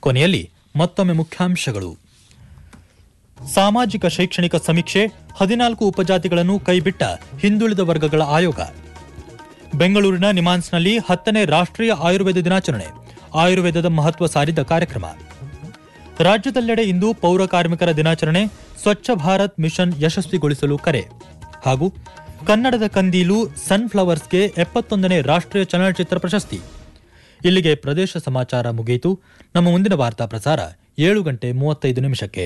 ಕೊನೆಯಲ್ಲಿ ಮತ್ತೊಮ್ಮೆ ಮುಖ್ಯಾಂಶಗಳು ಸಾಮಾಜಿಕ ಶೈಕ್ಷಣಿಕ ಸಮೀಕ್ಷೆ ಹದಿನಾಲ್ಕು ಉಪಜಾತಿಗಳನ್ನು ಕೈಬಿಟ್ಟ ಹಿಂದುಳಿದ ವರ್ಗಗಳ ಆಯೋಗ ಬೆಂಗಳೂರಿನ ನಿಮಾನ್ಸ್ನಲ್ಲಿ ಹತ್ತನೇ ರಾಷ್ಟ್ರೀಯ ಆಯುರ್ವೇದ ದಿನಾಚರಣೆ ಆಯುರ್ವೇದದ ಮಹತ್ವ ಸಾರಿದ ಕಾರ್ಯಕ್ರಮ ರಾಜ್ಯದೆಲ್ಲೆಡೆ ಇಂದು ಪೌರ ಕಾರ್ಮಿಕರ ದಿನಾಚರಣೆ ಸ್ವಚ್ಛ ಭಾರತ್ ಮಿಷನ್ ಯಶಸ್ವಿಗೊಳಿಸಲು ಕರೆ ಹಾಗೂ ಕನ್ನಡದ ಕಂದೀಲು ಸನ್ಫ್ಲವರ್ಸ್ಗೆ ಎಪ್ಪತ್ತೊಂದನೇ ರಾಷ್ಟ್ರೀಯ ಚಲನಚಿತ್ರ ಪ್ರಶಸ್ತಿ ಇಲ್ಲಿಗೆ ಪ್ರದೇಶ ಸಮಾಚಾರ ಮುಗಿಯಿತು ನಮ್ಮ ಮುಂದಿನ ವಾರ್ತಾ ಪ್ರಸಾರ ಏಳು ಗಂಟೆ ಮೂವತ್ತೈದು ನಿಮಿಷಕ್ಕೆ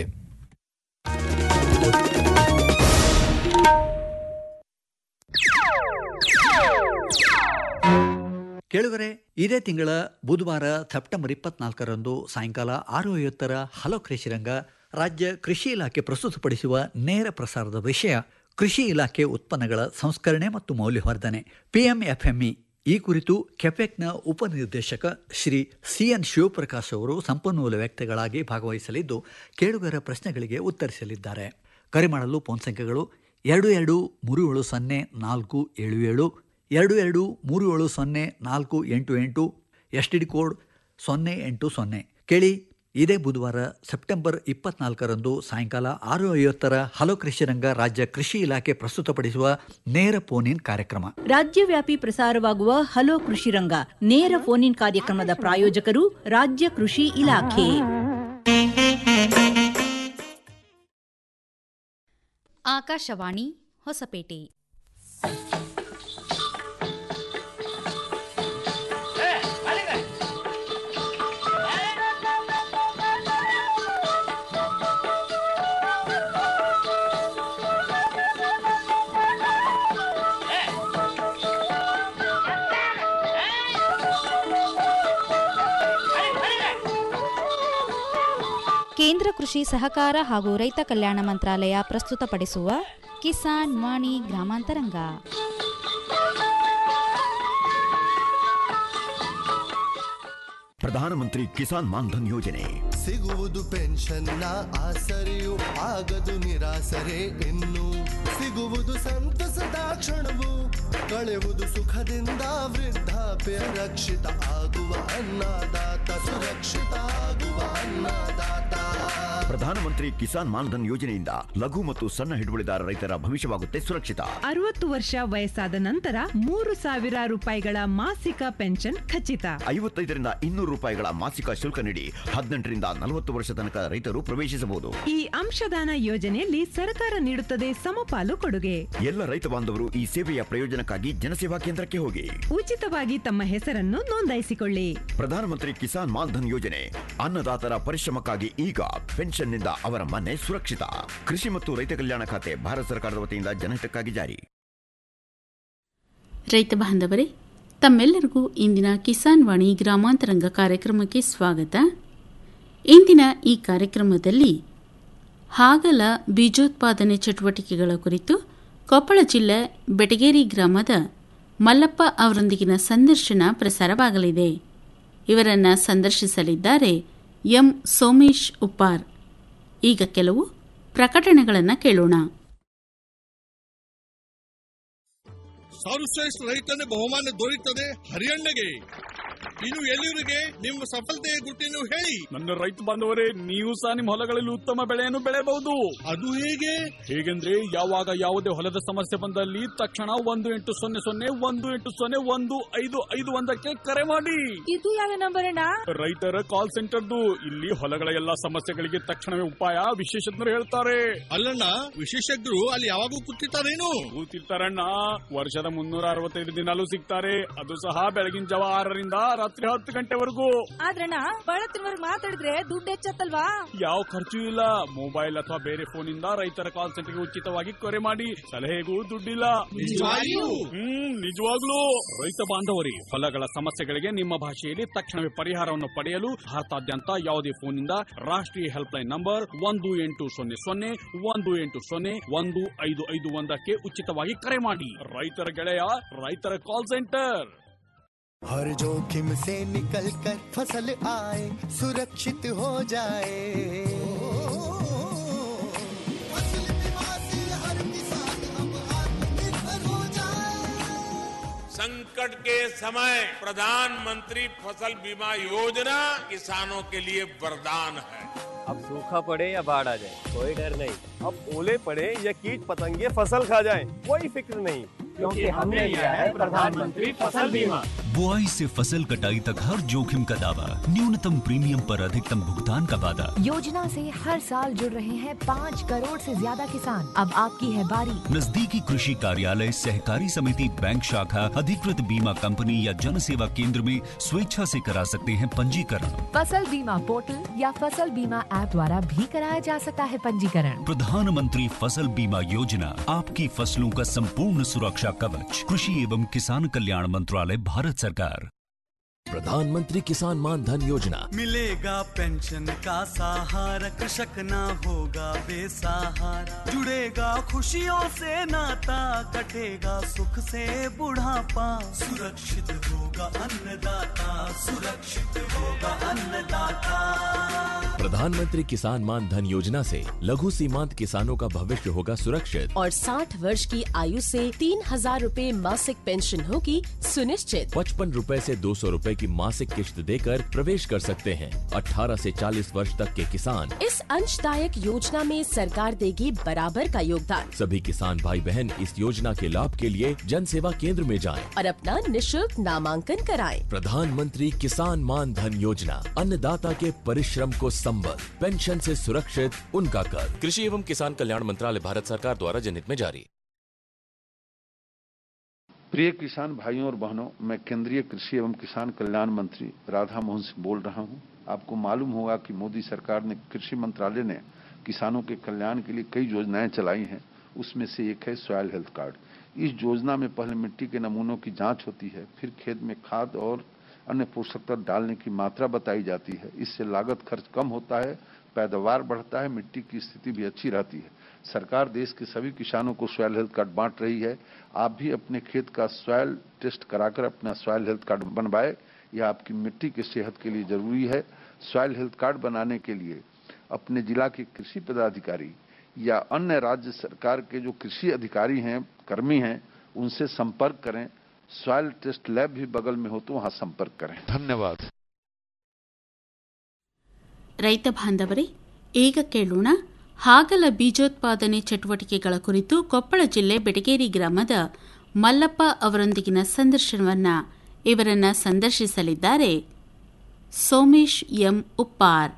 ಕೇಳುಗರೆ ಇದೇ ತಿಂಗಳ ಬುಧವಾರ ಸೆಪ್ಟೆಂಬರ್ ಇಪ್ಪತ್ನಾಲ್ಕರಂದು ಸಾಯಂಕಾಲ ಆರು ಐವತ್ತರ ಹಲೋ ಕೃಷಿರಂಗ ರಾಜ್ಯ ಕೃಷಿ ಇಲಾಖೆ ಪ್ರಸ್ತುತಪಡಿಸುವ ನೇರ ಪ್ರಸಾರದ ವಿಷಯ ಕೃಷಿ ಇಲಾಖೆ ಉತ್ಪನ್ನಗಳ ಸಂಸ್ಕರಣೆ ಮತ್ತು ಮೌಲ್ಯವರ್ಧನೆ ಪಿಎಂಎಫ್ಎಂಇ ಈ ಕುರಿತು ಕೆಫೆಕ್ನ ಉಪನಿರ್ದೇಶಕ ಶ್ರೀ ಸಿ ಎನ್ ಶಿವಪ್ರಕಾಶ್ ಅವರು ಸಂಪನ್ಮೂಲ ವ್ಯಕ್ತಿಗಳಾಗಿ ಭಾಗವಹಿಸಲಿದ್ದು ಕೇಳುಗರ ಪ್ರಶ್ನೆಗಳಿಗೆ ಉತ್ತರಿಸಲಿದ್ದಾರೆ ಕರೆ ಮಾಡಲು ಫೋನ್ ಸಂಖ್ಯೆಗಳು ಎರಡು ಎರಡು ಮೂರು ಏಳು ಸೊನ್ನೆ ನಾಲ್ಕು ಏಳು ಏಳು ಎರಡು ಎರಡು ಮೂರು ಏಳು ಸೊನ್ನೆ ನಾಲ್ಕು ಎಂಟು ಎಂಟು ಎಸ್ ಟಿ ಡಿ ಕೋಡ್ ಸೊನ್ನೆ ಎಂಟು ಸೊನ್ನೆ ಕೇಳಿ ಇದೇ ಬುಧವಾರ ಸೆಪ್ಟೆಂಬರ್ ಇಪ್ಪತ್ನಾಲ್ಕರಂದು ಸಾಯಂಕಾಲ ಆರು ಐವತ್ತರ ಹಲೋ ಕೃಷಿರಂಗ ರಾಜ್ಯ ಕೃಷಿ ಇಲಾಖೆ ಪ್ರಸ್ತುತಪಡಿಸುವ ನೇರ ಫೋನ್ ಇನ್ ಕಾರ್ಯಕ್ರಮ ರಾಜ್ಯವ್ಯಾಪಿ ಪ್ರಸಾರವಾಗುವ ಹಲೋ ಕೃಷಿ ರಂಗ ನೇರ ಫೋನ್ ಇನ್ ಕಾರ್ಯಕ್ರಮದ ಪ್ರಾಯೋಜಕರು ರಾಜ್ಯ ಕೃಷಿ ಇಲಾಖೆ ಆಕಾಶವಾಣಿ ಹೊಸಪೇಟೆ ಕೇಂದ್ರ ಕೃಷಿ ಸಹಕಾರ ಹಾಗೂ ರೈತ ಕಲ್ಯಾಣ ಮಂತ್ರಾಲಯ ಪ್ರಸ್ತುತಪಡಿಸುವ ಕಿಸಾನ್ ವಾಣಿ ಗ್ರಾಮಾಂತರಂಗ ಪ್ರಧಾನಮಂತ್ರಿ ಕಿಸಾನ್ ಮಾನ್ಧನ್ ಯೋಜನೆ ಸಿಗುವುದು ಪೆನ್ಷನ್ನ ಆಸರೆಯು ಆಗದು ನಿರಾಸರೆ ಇನ್ನು ಸಿಗುವುದು ಸಂತಸದ ಕ್ಷಣವು ಕಳೆವುದು ಸುಖದಿಂದ ವೃದ್ಧಾಪ್ಯ ರಕ್ಷಿತ ಆಗುವ ಅನ್ನದಾತ ಸುರಕ್ಷಿತ ಆಗುವ ಅನ್ನದಾತ ಪ್ರಧಾನಮಂತ್ರಿ ಕಿಸಾನ್ ಮಾನ್ಧನ್ ಯೋಜನೆಯಿಂದ ಲಘು ಮತ್ತು ಸಣ್ಣ ಹಿಡುವಳಿದಾರ ರೈತರ ಭವಿಷ್ಯವಾಗುತ್ತೆ ಸುರಕ್ಷಿತ ಅರವತ್ತು ವರ್ಷ ವಯಸ್ಸಾದ ನಂತರ ಮೂರು ಸಾವಿರ ರೂಪಾಯಿಗಳ ಮಾಸಿಕ ಪೆನ್ಷನ್ ಖಚಿತ ಐವತ್ತೈದರಿಂದ ಇನ್ನೂರು ರೂಪಾಯಿಗಳ ಮಾಸಿಕ ಶುಲ್ಕ ನೀಡಿ ಹದಿನೆಂಟರಿಂದ ನಲವತ್ತು ವರ್ಷ ತನಕ ರೈತರು ಪ್ರವೇಶಿಸಬಹುದು ಈ ಅಂಶದಾನ ಯೋಜನೆಯಲ್ಲಿ ಸರ್ಕಾರ ನೀಡುತ್ತದೆ ಸಮಪಾಲು ಕೊಡುಗೆ ಎಲ್ಲ ರೈತ ಬಾಂಧವರು ಈ ಸೇವೆಯ ಪ್ರಯೋಜನಕ್ಕಾಗಿ ಜನಸೇವಾ ಕೇಂದ್ರಕ್ಕೆ ಹೋಗಿ ಉಚಿತವಾಗಿ ತಮ್ಮ ಹೆಸರನ್ನು ನೋಂದಾಯಿಸಿಕೊಳ್ಳಿ ಪ್ರಧಾನಮಂತ್ರಿ ಕಿಸಾನ್ ಮಾನ್ಧನ್ ಯೋಜನೆ ಅನ್ನದಾತರ ಪರಿಶ್ರಮಕ್ಕಾಗಿ ಈಗ ಪೆನ್ಷನ್ನಿಂದ ಅವರ ಮನೆ ಸುರಕ್ಷಿತ ಕೃಷಿ ಮತ್ತು ರೈತ ಕಲ್ಯಾಣ ಖಾತೆ ಭಾರತ ಸರ್ಕಾರದ ವತಿಯಿಂದ ಜನಹಿತಕ್ಕಾಗಿ ಜಾರಿ ರೈತ ಬಾಂಧವರೇ ತಮ್ಮೆಲ್ಲರಿಗೂ ಇಂದಿನ ಕಿಸಾನ್ ವಾಣಿ ಗ್ರಾಮಾಂತರಂಗ ಕಾರ್ಯಕ್ರಮಕ್ಕೆ ಸ್ವಾಗತ ಇಂದಿನ ಈ ಕಾರ್ಯಕ್ರಮದಲ್ಲಿ ಹಾಗಲ ಬೀಜೋತ್ಪಾದನೆ ಚಟುವಟಿಕೆಗಳ ಕುರಿತು ಕೊಪ್ಪಳ ಜಿಲ್ಲೆ ಬೆಟಗೇರಿ ಗ್ರಾಮದ ಮಲ್ಲಪ್ಪ ಅವರೊಂದಿಗಿನ ಸಂದರ್ಶನ ಪ್ರಸಾರವಾಗಲಿದೆ ಇವರನ್ನು ಸಂದರ್ಶಿಸಲಿದ್ದಾರೆ ಎಂ ಸೋಮೇಶ್ ಉಪ್ಪಾರ್ ಈಗ ಕೆಲವು ಪ್ರಕಟಣೆಗಳನ್ನು ಕೇಳೋಣ ಸರ್ವಶ್ರೇಷ್ಠ ರೈತನ ಬಹುಮಾನ ದೊರೆಯುತ್ತದೆ ಹರಿಯಣ್ಣಗೆ ಇನ್ನು ಎಲ್ಲಿವರಿಗೆ ನಿಮ್ಮ ಸಫಲತೆಯ ಗುಟ್ಟಿನ ಹೇಳಿ ನನ್ನ ರೈತ ಬಾಂಧವರೇ ನೀವು ಸಹ ನಿಮ್ಮ ಹೊಲಗಳಲ್ಲಿ ಉತ್ತಮ ಬೆಳೆಯನ್ನು ಬೆಳೆಯಬಹುದು ಅದು ಹೇಗೆ ಹೇಗೆಂದ್ರೆ ಯಾವಾಗ ಯಾವುದೇ ಹೊಲದ ಸಮಸ್ಯೆ ಬಂದಲ್ಲಿ ತಕ್ಷಣ ಒಂದು ಎಂಟು ಸೊನ್ನೆ ಸೊನ್ನೆ ಒಂದು ಎಂಟು ಸೊನ್ನೆ ಒಂದು ಐದು ಐದು ಒಂದಕ್ಕೆ ಕರೆ ಮಾಡಿ ಇದು ಯಾವ ನಂಬರ್ ಅಣ್ಣ ರೈತರ ಕಾಲ್ ಸೆಂಟರ್ದು ಇಲ್ಲಿ ಹೊಲಗಳ ಎಲ್ಲಾ ಸಮಸ್ಯೆಗಳಿಗೆ ತಕ್ಷಣವೇ ಉಪಾಯ ವಿಶೇಷಜ್ಞರು ಹೇಳ್ತಾರೆ ಅಲ್ಲಣ್ಣ ವಿಶೇಷಜ್ಞರು ಅಲ್ಲಿ ಯಾವಾಗೂ ಕೂತಿರ್ತಾರೇನು ಕೂತಿರ್ತಾರಣ್ಣ ವರ್ಷದ ಮುನ್ನೂರ ಅರವತ್ತೈದು ದಿನಾಲೂ ಸಿಗ್ತಾರೆ ಅದು ಸಹ ಬೆಳಗಿನ ಜಾವ ಆರರಿಂದ ರಾತ್ರಿ ಹತ್ತು ಗಂಟೆವರೆಗೂ ಆದ್ರಣ್ಣ ಬಳತ್ತಿನವರ್ಗ್ ಮಾತಾಡಿದ್ರೆ ದುಡ್ಡು ಹೆಚ್ಚತ್ತಲ್ವಾ ಯಾವ ಖರ್ಚು ಇಲ್ಲ ಮೊಬೈಲ್ ಅಥವಾ ಬೇರೆ ಫೋನ್ ಇಂದ ರೈತರ ಕಾಲ್ ಸೆಂಟರ್ಗೆ ಉಚಿತವಾಗಿ ಕರೆ ಮಾಡಿ ಸಲಹೆಗೂ ದುಡ್ಡಿಲ್ಲ ನಿಜವಾಗಿಯೂ? ಹ್ಮ್ ನಿಜವಾಗ್ಲೂ ರೈತ ಬಾಂಧವರಿ ಹೊಲಗಳ ಸಮಸ್ಯೆಗಳಿಗೆ ನಿಮ್ಮ ಭಾಷೆಯಲ್ಲಿ ತಕ್ಷಣವೇ ಪರಿಹಾರವನ್ನು ಪಡೆಯಲು ಭಾರತಾದ್ಯಂತ ಯಾವುದೇ ಫೋನ್ ಇಂದ ರಾಷ್ಟ್ರೀಯ ಹೆಲ್ಪ್ ಲೈನ್ ನಂಬರ್ ಒಂದು ಎಂಟು ಸೊನ್ನೆ ಸೊನ್ನೆ ಒಂದು ಎಂಟು ಸೊನ್ನೆ ಒಂದು ಐದು ಐದು ಒಂದಕ್ಕೆ ಉಚಿತವಾಗಿ ಕರೆ ಮಾಡಿ ರೈತರ ಗೆಳೆಯ ರೈತರ ಕಾಲ್ ಸೆಂಟರ್ हर जोखिम से निकल कर फसल आए सुरक्षित हो जाए फसल बीमा से हर किसान अब आत्मनिर्भर हो जाए संकट के समय प्रधानमंत्री फसल बीमा योजना किसानों के लिए वरदान है अब सूखा पड़े या बाढ़ आ जाए कोई डर नहीं अब ओले पड़े या कीट पतंगे फसल खा जाए कोई फिक्र नहीं क्योंकि हमने लिया है प्रधानमंत्री फसल बीमा बुआई से फसल कटाई तक हर जोखिम का दावा न्यूनतम प्रीमियम पर अधिकतम भुगतान का वादा योजना से हर साल जुड़ रहे हैं पाँच करोड़ से ज्यादा किसान अब आपकी है बारी नजदीकी कृषि कार्यालय सहकारी समिति बैंक शाखा अधिकृत बीमा कंपनी या जन सेवा केंद्र में स्वेच्छा से करा सकते हैं पंजीकरण फसल बीमा पोर्टल या फसल बीमा ऐप द्वारा भी कराया जा सकता है पंजीकरण प्रधानमंत्री फसल बीमा योजना आपकी फसलों का संपूर्ण सुरक्षा कवच कृषि एवं किसान कल्याण मंत्रालय भारत सरकार प्रधानमंत्री किसान मान धन योजना मिलेगा पेंशन का सहारा कृषक ना होगा बेसहारा जुड़ेगा खुशियों से नाता कटेगा सुख से बुढ़ापा सुरक्षित होगा अन्नदाता सुरक्षित होगा अन्नदाता प्रधानमंत्री किसान मान धन योजना से लघु सीमांत किसानों का भविष्य होगा सुरक्षित और 60 वर्ष की आयु से तीन हजार रूपए मासिक पेंशन होगी सुनिश्चित पचपन रूपए से दो सौ रूपए की मासिक किश्त देकर प्रवेश कर सकते हैं 18 से 40 वर्ष तक के किसान इस अंशदायक योजना में सरकार देगी बराबर का योगदान सभी किसान भाई बहन इस योजना के लाभ के लिए जन सेवा केंद्र में जाएं। और अपना निशुल्क नामांकन कराएं। प्रधानमंत्री किसान मान धन योजना अन्नदाता के परिश्रम को संबल पेंशन से सुरक्षित उनका कर कृषि एवं किसान कल्याण मंत्रालय भारत सरकार द्वारा जनहित में जारी प्रिय किसान भाइयों और बहनों मैं केंद्रीय कृषि एवं किसान कल्याण मंत्री राधा मोहन सिंह बोल रहा हूं आपको मालूम होगा कि मोदी सरकार ने कृषि मंत्रालय ने किसानों के कल्याण के लिए कई योजनाएं चलाई हैं उसमें से एक है सॉयल हेल्थ कार्ड इस योजना में पहले मिट्टी के नमूनों की जांच होती है फिर खेत में खाद और अन्य पोषक तत्व डालने की मात्रा बताई जाती है इससे लागत खर्च कम होता है पैदावार बढ़ता है मिट्टी की स्थिति भी अच्छी रहती है सरकार देश के सभी किसानों को सॉयल हेल्थ कार्ड बांट रही है आप भी अपने खेत का सॉयल टेस्ट कराकर अपना सॉयल हेल्थ कार्ड बनवाए यह आपकी मिट्टी की सेहत के लिए जरूरी है सॉयल हेल्थ कार्ड बनाने के लिए अपने जिला के कृषि पदाधिकारी या अन्य राज्य सरकार के जो कृषि अधिकारी हैं कर्मी हैं उनसे संपर्क करें सॉयल टेस्ट लैब भी बगल में हो तो वहां संपर्क करें धन्यवाद ರೈತ ಬಾಂಧವರೇ ಈಗ ಕೇಳೋಣ ಹಾಗಲ ಬೀಜೋತ್ಪಾದನೆ ಚಟುವಟಿಕೆಗಳ ಕುರಿತು ಕೊಪ್ಪಳ ಜಿಲ್ಲೆ ಬೆಟಗೇರಿ ಗ್ರಾಮದ ಮಲ್ಲಪ್ಪ ಅವರೊಂದಿಗಿನ ಸಂದರ್ಶನವನ್ನ ಇವರನ್ನ ಸಂದರ್ಶಿಸಲಿದ್ದಾರೆ ಸೋಮೇಶ್ ಎಂ ಉಪ್ಪಾರ್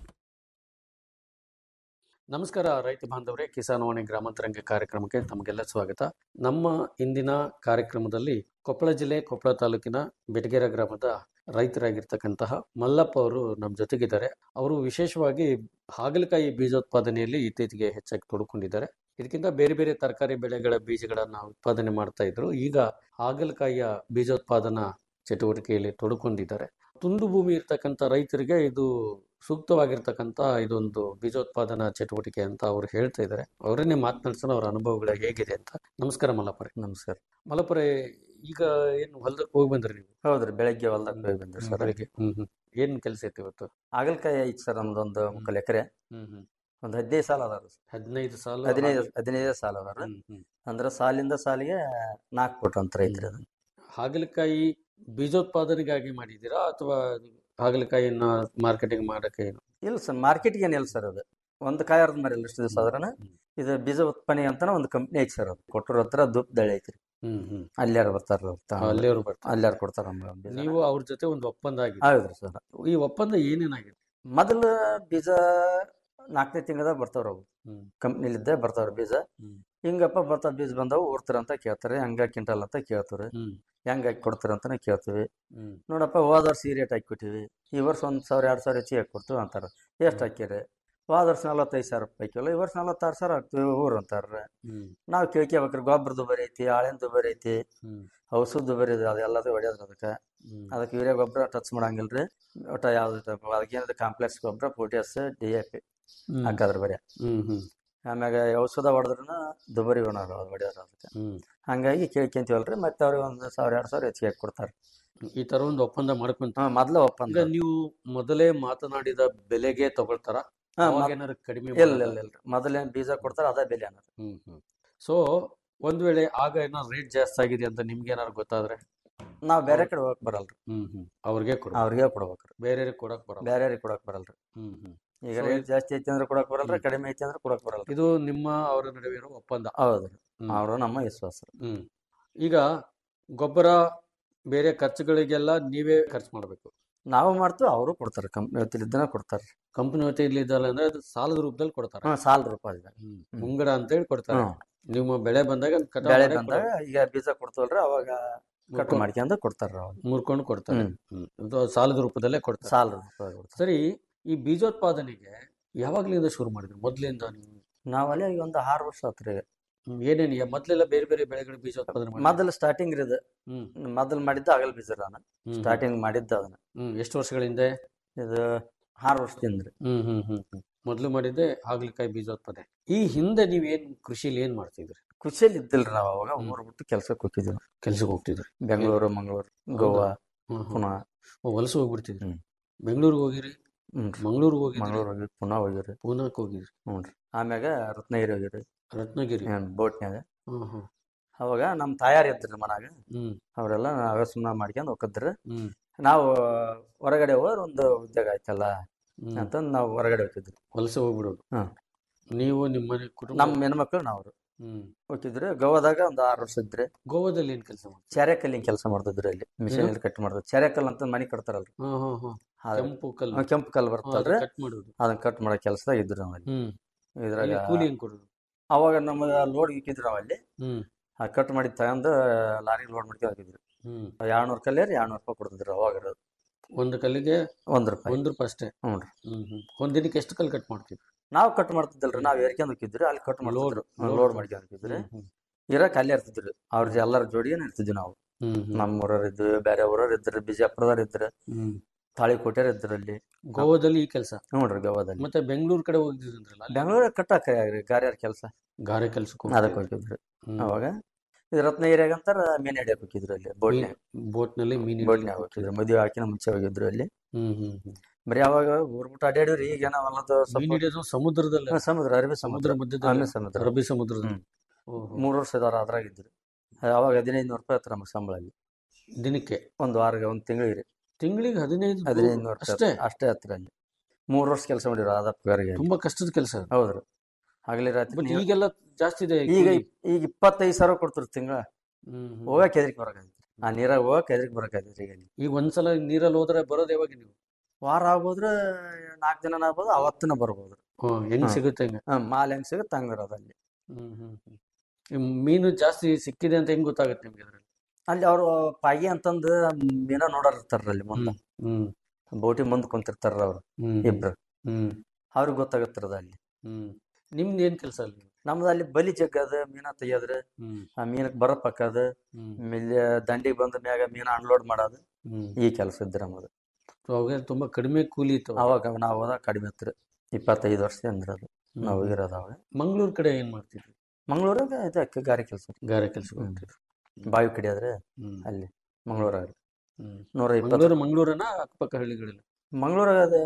ನಮಸ್ಕಾರ ರೈತ ಬಾಂಧವರೇ ಕಿಸಾನವಾಣಿ ಗ್ರಾಮಾಂತರಂಗ ಕಾರ್ಯಕ್ರಮಕ್ಕೆ ತಮಗೆಲ್ಲ ಸ್ವಾಗತ ನಮ್ಮ ಇಂದಿನ ಕಾರ್ಯಕ್ರಮದಲ್ಲಿ ಕೊಪ್ಪಳ ಜಿಲ್ಲೆ ಕೊಪ್ಪಳ ತಾಲೂಕಿನ ಬೆಟಗೇರ ಗ್ರಾಮದ ರೈತರಾಗಿರ್ತಕ್ಕಂತಹ ಮಲ್ಲಪ್ಪ ಅವರು ನಮ್ಮ ಜೊತೆಗಿದ್ದಾರೆ ಅವರು ವಿಶೇಷವಾಗಿ ಹಾಗಲಕಾಯಿ ಬೀಜೋತ್ಪಾದನೆಯಲ್ಲಿ ಇತ್ತೀಚೆಗೆ ಹೆಚ್ಚಾಗಿ ತೊಡ್ಕೊಂಡಿದ್ದಾರೆ ಇದಕ್ಕಿಂತ ಬೇರೆ ಬೇರೆ ತರಕಾರಿ ಬೆಳೆಗಳ ಬೀಜಗಳನ್ನ ಉತ್ಪಾದನೆ ಮಾಡ್ತಾ ಇದ್ರು ಈಗ ಹಾಗಲಕಾಯಿಯ ಬೀಜೋತ್ಪಾದನಾ ಚಟುವಟಿಕೆಯಲ್ಲಿ ತೊಡ್ಕೊಂಡಿದ್ದಾರೆ ತುಂಡು ಭೂಮಿ ಇರ್ತಕ್ಕಂಥ ರೈತರಿಗೆ ಇದು ಸೂಕ್ತವಾಗಿರ್ತಕ್ಕಂಥ ಇದೊಂದು ಬೀಜೋತ್ಪಾದನಾ ಚಟುವಟಿಕೆ ಅಂತ ಅವ್ರು ಹೇಳ್ತಾ ಇದ್ದಾರೆ ಅವರನ್ನೇ ಮಾತನಾಡ್ಸೋಣ ಅವರ ಅನುಭವಗಳು ಹೇಗಿದೆ ಅಂತ ನಮಸ್ಕಾರ ಮಲ್ಲಪರೆ ನಮಸ್ಕಾರ ಮಲ್ಲಪರೆ ಈಗ ಏನು ಹೊಲದಕ್ಕೆ ಹೋಗಿ ಬಂದ್ರಿ ನೀವು ಹೌದ್ರಿ ಬೆಳಗ್ಗೆ ಹೊಲ್ದಾಗ ಹೋಗಿ ಬಂದ್ರಿ ಸರ್ ಬೆಳಿಗ್ಗೆ ಹ್ಮ್ ಹ್ಮ್ ಏನ್ ಕೆಲಸ ಇತ್ತು ಇವತ್ತು ಹಾಗಲಕಾಯಿ ಐತಿ ಸರ್ ನಮ್ದೊಂದು ಮುಕ್ಕಲ್ ಎಕರೆ ಹ್ಮ್ ಹ್ಮ್ ಒಂದ್ ಹದಿನೈದು ಸಾಲ ಅದಾರ ಹದಿನೈದು ಸಾಲ ಹದಿನೈದು ಹಾಗೆ- ಹದಿನೈದು ಸಾಲ ಅದಾರ ಹ್ಮ್ ಹ್ಮ್ ಅಂದ್ರ ಸಾಲಿಂದ ಸಾಲಿಗೆ ನಾಲ್ಕು ಕೊಟ್ಟ ಅಂತ ರೈತರು ಅದನ್ನ ಹಾಗಲಕಾಯಿ ಬೀಜೋತ್ಪಾದನೆಗಾಗಿ ಮಾಡಿದ್ದೀರಾ ಅಥವಾ ಹಾಗಲಕಾಯಿಯನ್ನ ಮಾರ್ಕೆಟಿಂಗ್ ಮಾಡಕ್ಕೆ ಏನು ಇಲ್ಲ ಸರ್ ಮಾರ್ಕೆಟ್ಗೆ ಏನಿಲ್ಲ ಸರ್ ಅದು ಒಂದು ಕಾಯಿ ಅರ್ಧ ಮರಿ ಎಷ್ಟು ದಿವಸ ಆದ್ರನ ಇದು ಬೀಜ ಉತ್ಪನ್ನ ಅಂತಾನೆ ಒಂದು ಕಂಪ್ನಿ ಐತಿ ಸರ್ ಅದು ಕೊಟ್ಟರ ಹತ್ರ ದುಪ್ ದಳೆ ಐತ್ರಿ ಹ್ಮ್ ಹ್ಮ್ ಅಲ್ಯಾರು ಬರ್ತಾರ ಅಲ್ಲಿಯವ್ರು ಬರ್ತಾರೆ ಅಲ್ಯಾರು ಕೊಡ್ತಾರ ನಮ್ಗೆ ಬೀಜ. ನೀವು ಅವ್ರ ಜೊತೆ ಒಂದು ಒಪ್ಪಂದ ಆಗಿದೆ ಹೌದ್ರಿ ಸರ್ ಈ ಒಪ್ಪಂದ ಏನೇನಾಗಿದೆ ಮೊದಲು ಬೀಜ ನಾಲ್ಕನೇ ತಿಂಗಳದಾಗ ಬರ್ತಾವ್ರ ಅವು ಹ್ಮ್ ಕಂಪ್ನಿಲಿದ್ದೆ ಬರ್ತಾವ್ರ ಬೀಜ ಹ್ಮ್ ಹಿಂಗಪ್ಪ ಬರ್ತಾವ ಬೀಜ ಬಂದವು ಊರ್ತಾರ ಅಂತ ಕೇಳ್ತಾರೆ ಹಂಗ ಕ್ವಿಂಟಲ್ ಅಂತ ಕೇಳ್ತಾರೆ ಹ್ಮ್ ಹೆಂಗ್ ಹಾಕಿ ಕೊಡ್ತಾರ ಅಂತಾನೆ ಕೇಳ್ತೀವಿ ಹ್ಮ್ ನೋಡಪ್ಪ ಹೋದ ವರ್ಷ ಈ ರೇಟ್ ಹಾಕಿ ಕೊಟ್ಟಿವಿ ಈ ವರ್ಷ ಒಂದ್ ಸಾವಿರ ಎರಡ್ ಸಾವಿರ ಹೆಚ್ಚಿಗೆ ಹಾಕಿ ಕೊಡ್ತೀವಿ ಅಂತಾರ ಎಷ್ಟು ಹಾಕಿರಿ ಹೋದ ವರ್ಷ ನಲವತ್ತೈದು ಸಾವಿರ ರೂಪಾಯಿ ಹಾಕಿವಲ್ಲ ಈ ವರ್ಷ ನಲವತ್ತಾರು ಸಾವಿರ ಹಾಕ್ತೀವಿ ಊರು ಅಂತಾರ ಹ್ಮ್ ನಾವು ಕೇಳ್ಕೋಬೇಕ್ರಿ ಗೊಬ್ಬರ ದುಬಾರಿ ಐತಿ ಹಾಳಿನ ದುಬಾರಿ ಐತಿ ಹ್ಮ್ ಔಷಧ ದುಬಾರಿ ಇದೆ ಅದೆಲ್ಲದು ಹೊಡ್ಯೋದ್ರ ಅದಕ್ಕೆ ಹ್ಮ್ ಅದಕ್ಕೆ ಯೂರಿಯಾ ಗೊಬ್ಬರ ಟಚ್ ಮಾಡಂಗಿಲ್ರಿ ಒಟ್ಟ ಯಾವ್ದು ಅದಕ್ಕೇನದ ಕಾಂಪ್ಲೆಕ್ಸ್ ಗೊಬ್ಬರ ಪೊಟ್ಯಾಸ್ ಡಿ ಎ ಪಿ ಹ್ಮ್. ಹಾಕಾದ್ರ ಬರೀ ಹ್ಮ್ ಹ್ಮ್ ಆಮ್ಯಾಗ ಔಷಧ ಹೊಡೆದ್ರನ ದುಬಾರಿ ಹೊಣ ಹೊಡ್ಯೋದ್ರ ಅದಕ್ಕೆ ಹ್ಮ್ ಹಂಗಾಗಿ ಕೇಳ್ಕೊಂತೀವಲ್ರಿ ಮತ್ತೆ ಅವ್ರಿಗೆ ಒಂದು ಸಾವಿರ ಎರಡು ಸಾವಿರ ಹೆಚ್ಚಿಗೆ ಹಾಕಿ ಕೊಡ್ತಾರೆ ಈ ತರ ಒಂದು ಒಪ್ಪಂದ ಮಾಡ್ಕೊಂತ ಹಾ ಮೊದ್ಲ ಒಪ್ಪಂದ ಈಗ ನೀವು ಮೊದಲೇ ಮಾತನಾಡಿದ ಬೆಲೆಗೆ ತಗೊಳ್ತಾರ ಹಾ, ಅವಾಗ ಮೊದ್- ಏನಾದ್ರು ಕಡಿಮೆ ಇಲ್ಲ ಮಾಡೋದಾ? ಇಲ್ಲ ಇಲ್ಲ ಮೊದಲೇನ್ ಬೀಜ ಕೊಡ್ತಾರ ಅದೇ ಬೆಲೆ ಅನ್ನೋದು ಹ್ಮ್ ಹ್ಮ್ ಸೊ ಒಂದ್ ವೇಳೆ ಆಗ ಏನಾದ್ರು ರೇಟ್ ಜಾಸ್ತಿ ಆಗಿದೆ ಅಂತ ನಿಮ್ಗೆ ಏನಾದ್ರು ಗೊತ್ತಾದ್ರೆ ನಾವು ಬೇರೆ ಕಡೆ ಹೋಗಕ್ ಬರಲ್ರಿ ಹ್ಮ್ ಹ್ಮ್ ಅವ್ರಿಗೆ ಕೊಡ ಅವ್ರಿಗೆ ಕೊಡ್ಬೇಕ್ರಿ ಬೇರೆ ಕೊಡಕ್ ಬರಲ್ಲ ಬೇರೆಯವ್ರಿಗೆ ಕೊಡಕ್ ಬರಲ್ರಿ ಹ್ಮ್ ಹ್ಮ್ ಈಗ So, ರೇಟ್ ಜಾಸ್ತಿ ಐತಿ ಅಂದ್ರೆ ಕೊಡಕ್ ಬರಲ್ರಿ ಕಡಿಮೆ ಐತಿ ಅಂದ್ರೆ ಕೊಡಕ್ ಬರಲ್ರಿ ಇದು ನಿಮ್ಮ ಅವರ ನಡುವೆ ಇರೋ ಒಪ್ಪಂದ ಹೌದ್ರಿ ಹ್ಮ್. ಅವರು ನಮ್ಮ ವಿಶ್ವಾಸ ಹ್ಮ್ ಈಗ ಗೊಬ್ಬರ ಬೇರೆ ಖರ್ಚುಗಳಿಗೆಲ್ಲ ನೀವೇ ಖರ್ಚು ಮಾಡಬೇಕು ನಾವು ಮಾಡ್ತೀವಿ ಅವರು ಕೊಡ್ತಾರೆ ಕಂಪ್ನಿ ವತಿಲಿದ್ದನ ಕೊಡ್ತಾರೆ ಕಂಪನಿ ವತಿಯಲ್ಲಿ ಇದ್ದಲ್ಲ ಅಂದ್ರೆ ಅದು ಸಾಲದ ರೂಪದಲ್ಲಿ ಕೊಡ್ತಾರೆ ಹ್ಮ್ ಸಾಲ ರೂಪಾಯಿ ಹ್ಮ್. ಮುಂಗಡ ಅಂತೇಳಿ ಕೊಡ್ತಾರೆ ಹ್ಮ್. ನಿಮ್ಮ ಬೆಳೆ ಬಂದಾಗ ಅದ್ನ ಕಟಾವ್ ಬೆಳೆ ಮಾಡಕ್ ಬಂದಾಗ ಕೊಡೋದು. ಈಗ ಬೀಜ ಕೊಡ್ತವಲ್ರಿ ಅವಾಗ ಕಟ್ ಮುರ್ಕೊಂಡ್- ಮಾಡ್ಕೊಂಡ್ ಕೊಡ್ತಾರ ಅವಾಗ ಮುರ್ಕೊಂಡು ಕೊಡ್ತಾರೆ ಹ್ಮ್. ಹ್ಮ್. ಇದು ಸಾಲದ ರೂಪದಲ್ಲೇ ಕೊಡ್ತಾರೆ ಸಾಲ ರೂಪಾಯಿ ಕೊಡ್ತಾರೆ ಸರಿ ಈ ಬೀಜೋತ್ಪಾದನೆಗೆ ಯಾವಾಗ್ಲಿಂದ ಶುರು ಮಾಡಿದ್ರಿ ಮೊದ್ಲಿಂದ ನೀವು ನಾವಲ್ಲಿ ಈಗ ಒಂದು ಆರು ವರ್ಷ ಆತ್ರಿ ಈಗ ಹ್ಮ್, ಏನೇನು ಈಗ ಮೊದ್ಲೆಲ್ಲ ಬೇರೆ ಬೇರೆ ಬೆಳೆಗಳು ಬೀಜೋತ್ಪಾದನೆ ಮಾಡಿ ಮೊದಲು ಸ್ಟಾರ್ಟಿಂಗ್ ರೀ ಇದು ಹ್ಮ್ ಮೊದಲು ಮಾಡಿದ್ದ ಆಗಲ್ ಬೀಜ ನಾನು ಹ್ಮ್. ಸ್ಟಾರ್ಟಿಂಗ್ ಮಾಡಿದ್ದ ಅದನ್ನ ಹ್ಮ್ ಎಷ್ಟು ವರ್ಷಗಳ ಹಿಂದೆ ಇದು ಆರು ವರ್ಷದಿಂದ ರೀ ಹ್ಮ್ ಹ್ಮ್ ಹ್ಮ್ ಹ್ಮ್ ಮೊದ್ಲು ಮಾಡಿದ್ದೆ ಹಾಗಲಕಾಯಿ ಬೀಜೋತ್ಪಾದನೆ ಈ ಹಿಂದೆ ನೀವ್ ಏನ್ ಕೃಷಿಲಿ ಏನ್ ಮಾಡ್ತಿದ್ರಿ ಖುಷಿಯಲ್ಲಿ ಇದ್ದಿಲ್ರಿ ನಾವು ಅವಾಗ ಊರ್ ಬಿಟ್ಟು ಕೆಲ್ಸಕ್ಕೆ ಹೋಗಿದ್ವಿ ಕೆಲ್ಸಕ್ಕೆ ಹೋಗ್ತಿದ್ರಿ ಬೆಂಗಳೂರು ಮಂಗಳೂರು ಗೋವಾ ಹ್ಮ್, ಹ್ಮ್. ಪುನಃ ಓ, ವಲಸೆ ಹೋಗ್ಬಿಡ್ತಿದ್ರಿ ಹ್ಮ್. ಬೆಂಗಳೂರಿಗೆ ಹೋಗಿರಿ ಹ್ಮ್ ಮಂಗಳೂರಿಗೆ ಹೋಗಿದ್ರಿ ಮಂಗಳೂರು ಹೋಗಿ ಪುನಃ ಹೋಗಿರಿ ಪೂನಾಕ್ ಹೋಗಿದ್ರಿ ಹ್ಞೂ ರೀ ಆಮ್ಯಾಗ ರತ್ನಗಿರಿ ಹೋಗಿರಿ ರತ್ನಗಿರಿ ಬೋಟ್ನ್ಯಾಗ ಹ್ಮ್ ಹ್ಮ್ ಅವಾಗ ನಮ್ಮ ತಾಯಾರು ಇದ್ರಿ ಮನಾಗ ಹ್ಮ್ ಅವರೆಲ್ಲ ನಾವೇ ಸುಮ್ಮನೆ ಮಾಡ್ಕೊಂಡು ಹೋಗಿದ್ರಿ ಹ್ಮ್ ನಾವು ಹೊರಗಡೆ ಹೋದ್ರೆ ಒಂದು ಉದ್ಯೋಗ ಆಯ್ತಲ್ಲ ಹ್ಮ್. ಅಂತಂದು ನಾವು ಹೊರಗಡೆ ಹೋಗಿದ್ರಿ ವಲಸೆ ಹೋಗ್ಬಿಡೋದು ಹ್ಮ್ ನೀವು ನಿಮ್ಮ ಮನೆ ಕುಟುಂಬ ನಮ್ಮ ಹೆಣ್ಮಕ್ಳು ನಾವು ಹ್ಮ್ ಹೋಗಿದ್ರಿ ಗೋವಾದಾಗ ಒಂದು ಆರು ವರ್ಷ ಇದ್ರಿ ಗೋವಾದಲ್ಲಿ ಏನ್ ಕೆಲಸ ಮಾಡ್ತೀರಿ ಚೇರೆಕಲ್ಲಿನ ಕೆಲಸ ಮಾಡ್ತಿದ್ರಿ ಅಲ್ಲಿ ಮಿಷನ್ ಅಲ್ಲಿ ಕಟ್ ಮಾಡಿದ್ರು ಚೇರೆಕಲ್ ಅಂತ ಮನೆ ಕಟ್ತಾರಲ್ರಿ ಹ್ಮ್ ಹ್ಮ್ ಹ್ಮ್ ಅದು- ಕೆಂಪು ಕಲ್ಲು ಆ, ಕೆಂಪು ಕಲ್ಲು ಬರ್ತಲ್ರಿ ಕಟ್ ಮಾಡೋದು ಅದನ್ನ ಕಟ್ ಮಾಡೋ ಕೆಲಸದಾಗ ಇದ್ರಿ ನಾವು ಅಲ್ಲಿ ಹ್ಮ್ ಇದ್ರಾಗ ಅಲ್ಲಿ ಕೂಲಿ ಹೆಂಗ್ ಕೊಡೋದು ಅವಾಗ ನಮ್ಮ ಲೋಡ್ ಇಕ್ಕಿದ್ರು ನಾವು ಅಲ್ಲಿ ಹ್ಮ್ ಆ ಕಟ್ ಮಾಡಿ ತಗೊಂಡು ಲಾರಿ ಲೋಡ್ ಮಾಡ್ಕೊಂಡು ಹೋಗಿದ್ರು ಹ್ಮ್ ಎರಡ್ನೂರು ಕಲ್ಲೇರಿ ಎರಡ್ನೂರು ರೂಪಾಯಿ ಕೊಡ್ತಿದ್ರು ಅವಾಗ ಇರೋದು. ಒಂದು ಕಲ್ಲಿಗೆ ಒಂದ್ ರೂಪಾಯಿ ಒಂದ್ ರೂಪಾಯಿ ಅಷ್ಟೇ ಹ್ಞೂ ರೀ ಹ್ಮ್ ಹ್ಮ್ ಒಂದ್ ದಿನಕ್ಕೆ ಎಷ್ಟು ಕಲ್ಲು ಕಟ್ ಮಾಡ್ತಿದ್ರಿ ನಾವು ಕಟ್ ಮಾಡ್ತಿದ್ದಲ್ರಿ ನಾವ್ ಏರ್ಕೊಂಡ್ ಹೋಗಿದ್ರಿ ಅಲ್ಲಿ ಕಟ್ ಮಾಡ್ತಿದ್ರು load ಲೋಡ್ ಮಾಡ್ಕೊಂಡ್ ಹೋಗಿದ್ರಿ ಹ್ಮ್ ಇರಕ್ ಅಲ್ಲೇ ಇರ್ತಿದ್ರಿ ಅವ್ರ ಎಲ್ಲರ ಜೋಡಿಯೇನೆ ಇರ್ತಿದ್ವಿ ನಾವು ಹ್ಮ್ ಹ್ಮ್ ನಮ್ಮ ಊರವ್ರು ಇದ್ವಿ ಬೇರೆ ಊರವ್ರು ಇದ್ರಿ ಬಿಜಾಪುರದವ್ರು ಇದ್ರು ಹ್ಮ್ ತಾಳಿಕೋಟೆಯವ್ರು ಇದ್ರು ಅಲ್ಲಿ ಗೋವಾದಲ್ಲಿ ಈ ಕೆಲಸ ನೋಡ್ರಿ ಗೋವಾದಲ್ಲಿ ಮತ್ತೆ ಬೆಂಗಳೂರು ಕಡೆ ಹೋಗಿದ್ರಂದ್ರಲ್ಲ ಅಲ್ಲಿ ಬೆಂಗಳೂರ ಕಟ್ಟಾಕ ಗಾರಿಯಾರ ಕೆಲಸ ಗಾರೆ ಕೆಲ್ಸಕ್ಕೆ ಅದಕ್ಕೆ ಹೋಗಿದ್ರಿ ಅವಾಗ ಇದು ರತ್ನಗಿರಿಯಾಗ ಅಂತಾರ ಮೀನ್ ಹಿಡಿಯಕ್ ಹೋಗಿದ್ರು ಅಲ್ಲಿ ಬೋಟ್ನ್ಯಾಗ ಬೋಟ್ ನಲ್ಲಿ ಮೀನ್ ಬೋಟ್ನ್ಯಾಗ ಹೋಗಿದ್ರು ಮದುವೆ ಹಾಕಿನ ಮುಂಚೆ ಹೋಗಿದ್ರು ಅಲ್ಲಿ ಹ್ಮ್ ಹ್ಮ್ ಹ್ಮ್ ಬರೀ ಅವಾಗ ಊರ್ ಬಿಟ್ಟು ಅಡ್ಯಾಡಿವ್ರಿ ಈಗ ನಾವೆಲ್ಲದು ಮೀನ್ ಹಿಡಿಯೋದು ಸಮುದ್ರದಲ್ಲೇ ಹಾ, ಸಮುದ್ರ ಅರಬ್ಬಿ ಸಮುದ್ರ ಸಮುದ್ರ ಮಧ್ಯದಲ್ಲಿ ಅರಬ್ಬಿ ಸಮುದ್ರ ಅರಬ್ಬಿ ಸಮುದ್ರದ ಹ್ಮ್. ಮೂರು ವರ್ಷ ಇದಾರ ಅದ್ರಾಗ ಇದ್ರು ಅವಾಗ ಹದಿನೈದು ನೂರು ರೂಪಾಯಿ ಹತ್ರ ನಮಗೆ ಸಂಬಳ ಅಲ್ಲಿ ದಿನಕ್ಕೆ ಒಂದು ವಾರ ಒಂದು ತಿಂಗಳಿಗೆ ತಿಂಗಳಿಗೆ ಹದಿನೈದು ಹದಿನೈದು ನೂರು ರೂಪಾಯಿ ಅಷ್ಟೇ ಹತ್ರ- ಅಷ್ಟೇ ಹತ್ರ ಅಲ್ಲಿ ಮೂರು ವರ್ಷ ಕೆಲಸ ಮಾಡಿದ್ರು ಆದಪ್ಪಗಾರಿಗೆ ತುಂಬಾ ಕಷ್ಟದ ಕೆಲಸ ಹೌದ್ರಿ ಹಗಲಿ ರಾತ್ರಿ ಬಟ್ ನೀವ್- ಈಗೆಲ್ಲ ಜಾಸ್ತಿ ಇದೆ ಈಗ ಕೂಲಿ. ಈಗ ಇಪ್ಪತ್ತೈದು ಸಾವಿರ ಕೊಡ್ತಾರೆ ತಿಂಗಳ ಹ್ಮ್ ಹ್ಮ್. ಹೋಗಕ್ಕೆ ಹೆದರಿಕೆ ಬರಕೈತಿ ಆ ನೀರಾಗ ಹೋಗಕ್ಕೆ ಹೆದರಿಕೆ ಬರಕೈತಿ ಈಗ ಅಲ್ಲಿ ಈಗ ಒಂದ್ಸಲ ನೀರಲ್ಲಿ ಹೋದ್ರೆ ಬರೋದು ಯಾವಾಗ ನೀವು ವಾರ ಆಗ್ಬೋದ್ರೆ ನಾಲ್ಕು ದಿನ ಆಗ್ಬೋದು ಅವತ್ತಿನ ಬರ್ಬೋದು ಹ್ಮ್, ಹೆಂಗ್ ಹಾ. ಸಿಗುತ್ತೆ ಹೆಂಗ ಹಾ, ಮಾಲ್ ಹೆಂಗ್ ಸಿಗುತ್ತೆ ಹಂಗ ಇರೋದಲ್ಲಿ ಹ್ಮ್ ಹ್ಮ್ ಹ್ಮ್. ಈ ಮೀನು ಜಾಸ್ತಿ ಸಿಕ್ಕಿದೆ ಅಂತ ಹೆಂಗ್ ಗೊತ್ತಾಗುತ್ತೆ ನಿಮ್ಗೆ ಅದ್ರಲ್ಲಿ ಅಲ್ಲಿ ಅವರು ಪಾಗಿ ಅಂತಂದು ಮೀನ ನೋಡೋರ್ ಇರ್ತಾರ ಅಲ್ಲಿ ಮುಂದೆ ಹ್ಮ್ ಬೋಟಿ ಮುಂದೆ ಕುಂತಿರ್ತಾರ ಅವ್ರು ಹ್ಮ್ ಇಬ್ರು ಹ್ಮ್ ಅವ್ರಿಗೆ ಗೊತ್ತಾಗತ್ತಿರದ ಅಲ್ಲಿ ಹ್ಮ್ ನಿಮ್ದು ಏನ್ ಕೆಲಸ ಅಲ್ಲಿ ನಮ್ದು ಅಲ್ಲಿ ಬಲಿ ಜಗ್ಗದ ಮೀನ ತೆಗಿಯೋದ್ರಿ ಹ್ಮ್ ಆ ಮೀನಕ್ ಬರ ಪಕ್ಕದ ಹ್ಮ್ ಮೇಲೆ ದಂಡಿಗೆ ಬಂದ ಮ್ಯಾಗ ಮೀನ ಅನ್ಲೋಡ್ ಮಾಡೋದು ಹ್ಮ್ ಈ ಕೆಲಸ ಇದ್ರಿ ನಮ್ಮದು So ಅವಾಗ ತುಂಬಾ ಕಡಿಮೆ ಕೂಲಿ ಇತ್ತು ಅವಾಗ ನಾವು ಹೋದಾಗ ಕಡಿಮೆ ಇತ್ತು ಇಪ್ಪತ್ತೈದು ವರ್ಷ ಅಂದ್ರೆ ಅದು ನಾವು ಹೋಗಿರೋದು ಅವಾಗ ಮಂಗಳೂರು ಕಡೆ ಏನ್ ಮಾಡ್ತಿದ್ರಿ ಮಂಗಳೂರಾಗ ಇದು ಅಕ್ಕಿ ಗಾರೆ ಕೆಲಸ ಗಾರೆ ಕೆಲ್ಸಕ್ಕೆ ಹೋಗ್ತಿದ್ರು ಬಾವಿ ಕಡಿಯೋದ್ರೆ ಹ್ಮ್ ಅಲ್ಲಿ ಮಂಗಳೂರಾಗ ಹ್ಮ್ ನೂರ ಇಪ್ಪತ್ತು ಮಂಗಳೂರು ಮಂಗಳೂರನ ಅಕ್ಕಪಕ್ಕ ಹಳ್ಳಿಗಳಿಲ್ಲ ಮಂಗಳೂರಾಗ ಅದು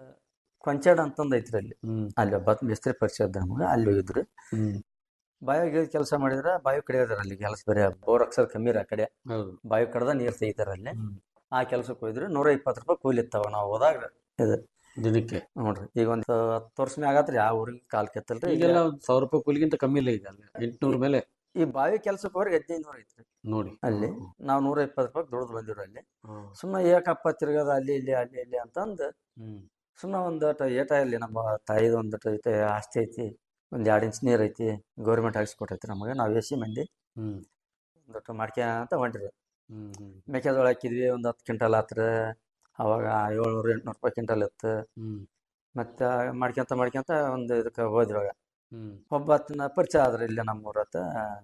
ಕೊಂಚಾಡ್ ಅಂತಂದು ಐತ್ರಿ ಅಲ್ಲಿ ಹ್ಮ್ ಅಲ್ಲಿ ಒಬ್ಬ ಮಿಸ್ತ್ರಿ ಪರಿಚಯ ಇದ್ದ ನಮಗೆ ಅಲ್ಲಿ ಹೋಗಿದ್ರು ಹ್ಮ್ ಬಾವಿಗೆ ಕೆಲಸ ಮಾಡಿದ್ರೆ ಬಾವಿ ಕಡಿಯೋದ್ರ ಅಲ್ಲಿ ಕೆಲಸ ಬೇರೆ ಬೋರ್ ಅಕ್ಷರ ಕಮ್ಮಿ ಇರ ಆ ಕಡೆ ಹೌದು ಬಾವಿ ಕಡ್ದ ನೀರ್ ತೆಗಿತಾರ ಅಲ್ಲಿ ಆ ಕೆಲ್ಸಕ್ಕೆ ಹೋಗಿದ್ರು ನೂರ ಇಪ್ಪತ್ತು ರೂಪಾಯಿ ಕೂಲಿ ಇತ್ತಾವ ನಾವು ಹೋದಾಗ ಇದು ದಿನಕ್ಕೆ ನೋಡ್ರಿ ಈಗ ಒಂದು ಹತ್ತು ವರ್ಷ ಮ್ಯಾಗ ಆತ್ರಿ ಯಾವ ಊರಿಗೆ ಕಾಲ್ ಕೆತ್ತಲ್ರಿ ಈಗ ಈಗೆಲ್ಲ ಒಂದ್ ಸಾವಿರ ರೂಪಾಯಿ ಕೂಲಿಗಿಂತ ಕಮ್ಮಿ ಇಲ್ಲ ಈಗ ಅಲ್ಲಿ ಎಂಟ್ನೂರ ಮೇಲೆ ಈ ಬಾವಿ ಕೆಲ್ಸಕ್ಕೆ ಹೋಗಿ ಹದಿನೈದು ನೂರ ಐತ್ರಿ ನೋಡಿ ಅಲ್ಲಿ ನಾವು ನೂರ ಇಪ್ಪತ್ತು ರೂಪಾಯಿ ದುಡ್ದು ಬಂದಿವ್ರಿ ಅಲ್ಲಿ ಹ್ಮ್. ಸುಮ್ಮನೆ ಏಕಪ್ಪ ತಿರ್ಗದ ಅಲ್ಲಿ ಇಲ್ಲಿ ಅಲ್ಲಿ ಇಲ್ಲಿ ಅಂತಂದು ಹ್ಮ್ ಸುಮ್ಮನೆ ಒಂದು ಏಟ ಇಲ್ಲಿ ನಮ್ಮ ತಾಯಿದು ಒಂದು ಐತೆ ಆಸ್ತಿ ಐತಿ ಒಂದು ಎರಡು ಇಂಚ್ ನೀರು ಐತಿ ಗೌರ್ಮೆಂಟ್ ಹಾಕ್ಸ್ಕೊಟ್ಟೈತಿ ನಮಗೆ ನಾವು ಎಸಿ ಮಂದಿ ಹ್ಮ್ ಒಂದಟ್ಟು ಮಾಡ್ಕ್ಯಾಂತ ಹೊಂಟ್ರಿ ಹ್ಮ್ ಹ್ಮ್ ಮೆಕ್ಕೆಜೋಳ ಹಾಕಿದ್ವಿ ಒಂದು ಹತ್ತು ಕ್ವಿಂಟಲ್ ಆತ್ರ ಅವಾಗ ಏಳ್ನೂರು ಎಂಟ್ನೂರು ರೂಪಾಯಿ ಕ್ವಿಂಟಲ್ ಇತ್ತು ಹ್ಮ್ ಮತ್ತೆ ಮಾಡ್ಕ್ಯಂತ ಮಾಡ್ಕ್ಯಂತ ಒಂದು ಇದಕ್ಕೆ ಹೋದ್ವಿ ಇವಾಗ ಹ್ಮ್ ಒಬ್ಬ ಆತನ ಪರಿಚಯ ಆದ್ರೆ ಇಲ್ಲೇ ನಮ್ಮ ಊರತ್ತ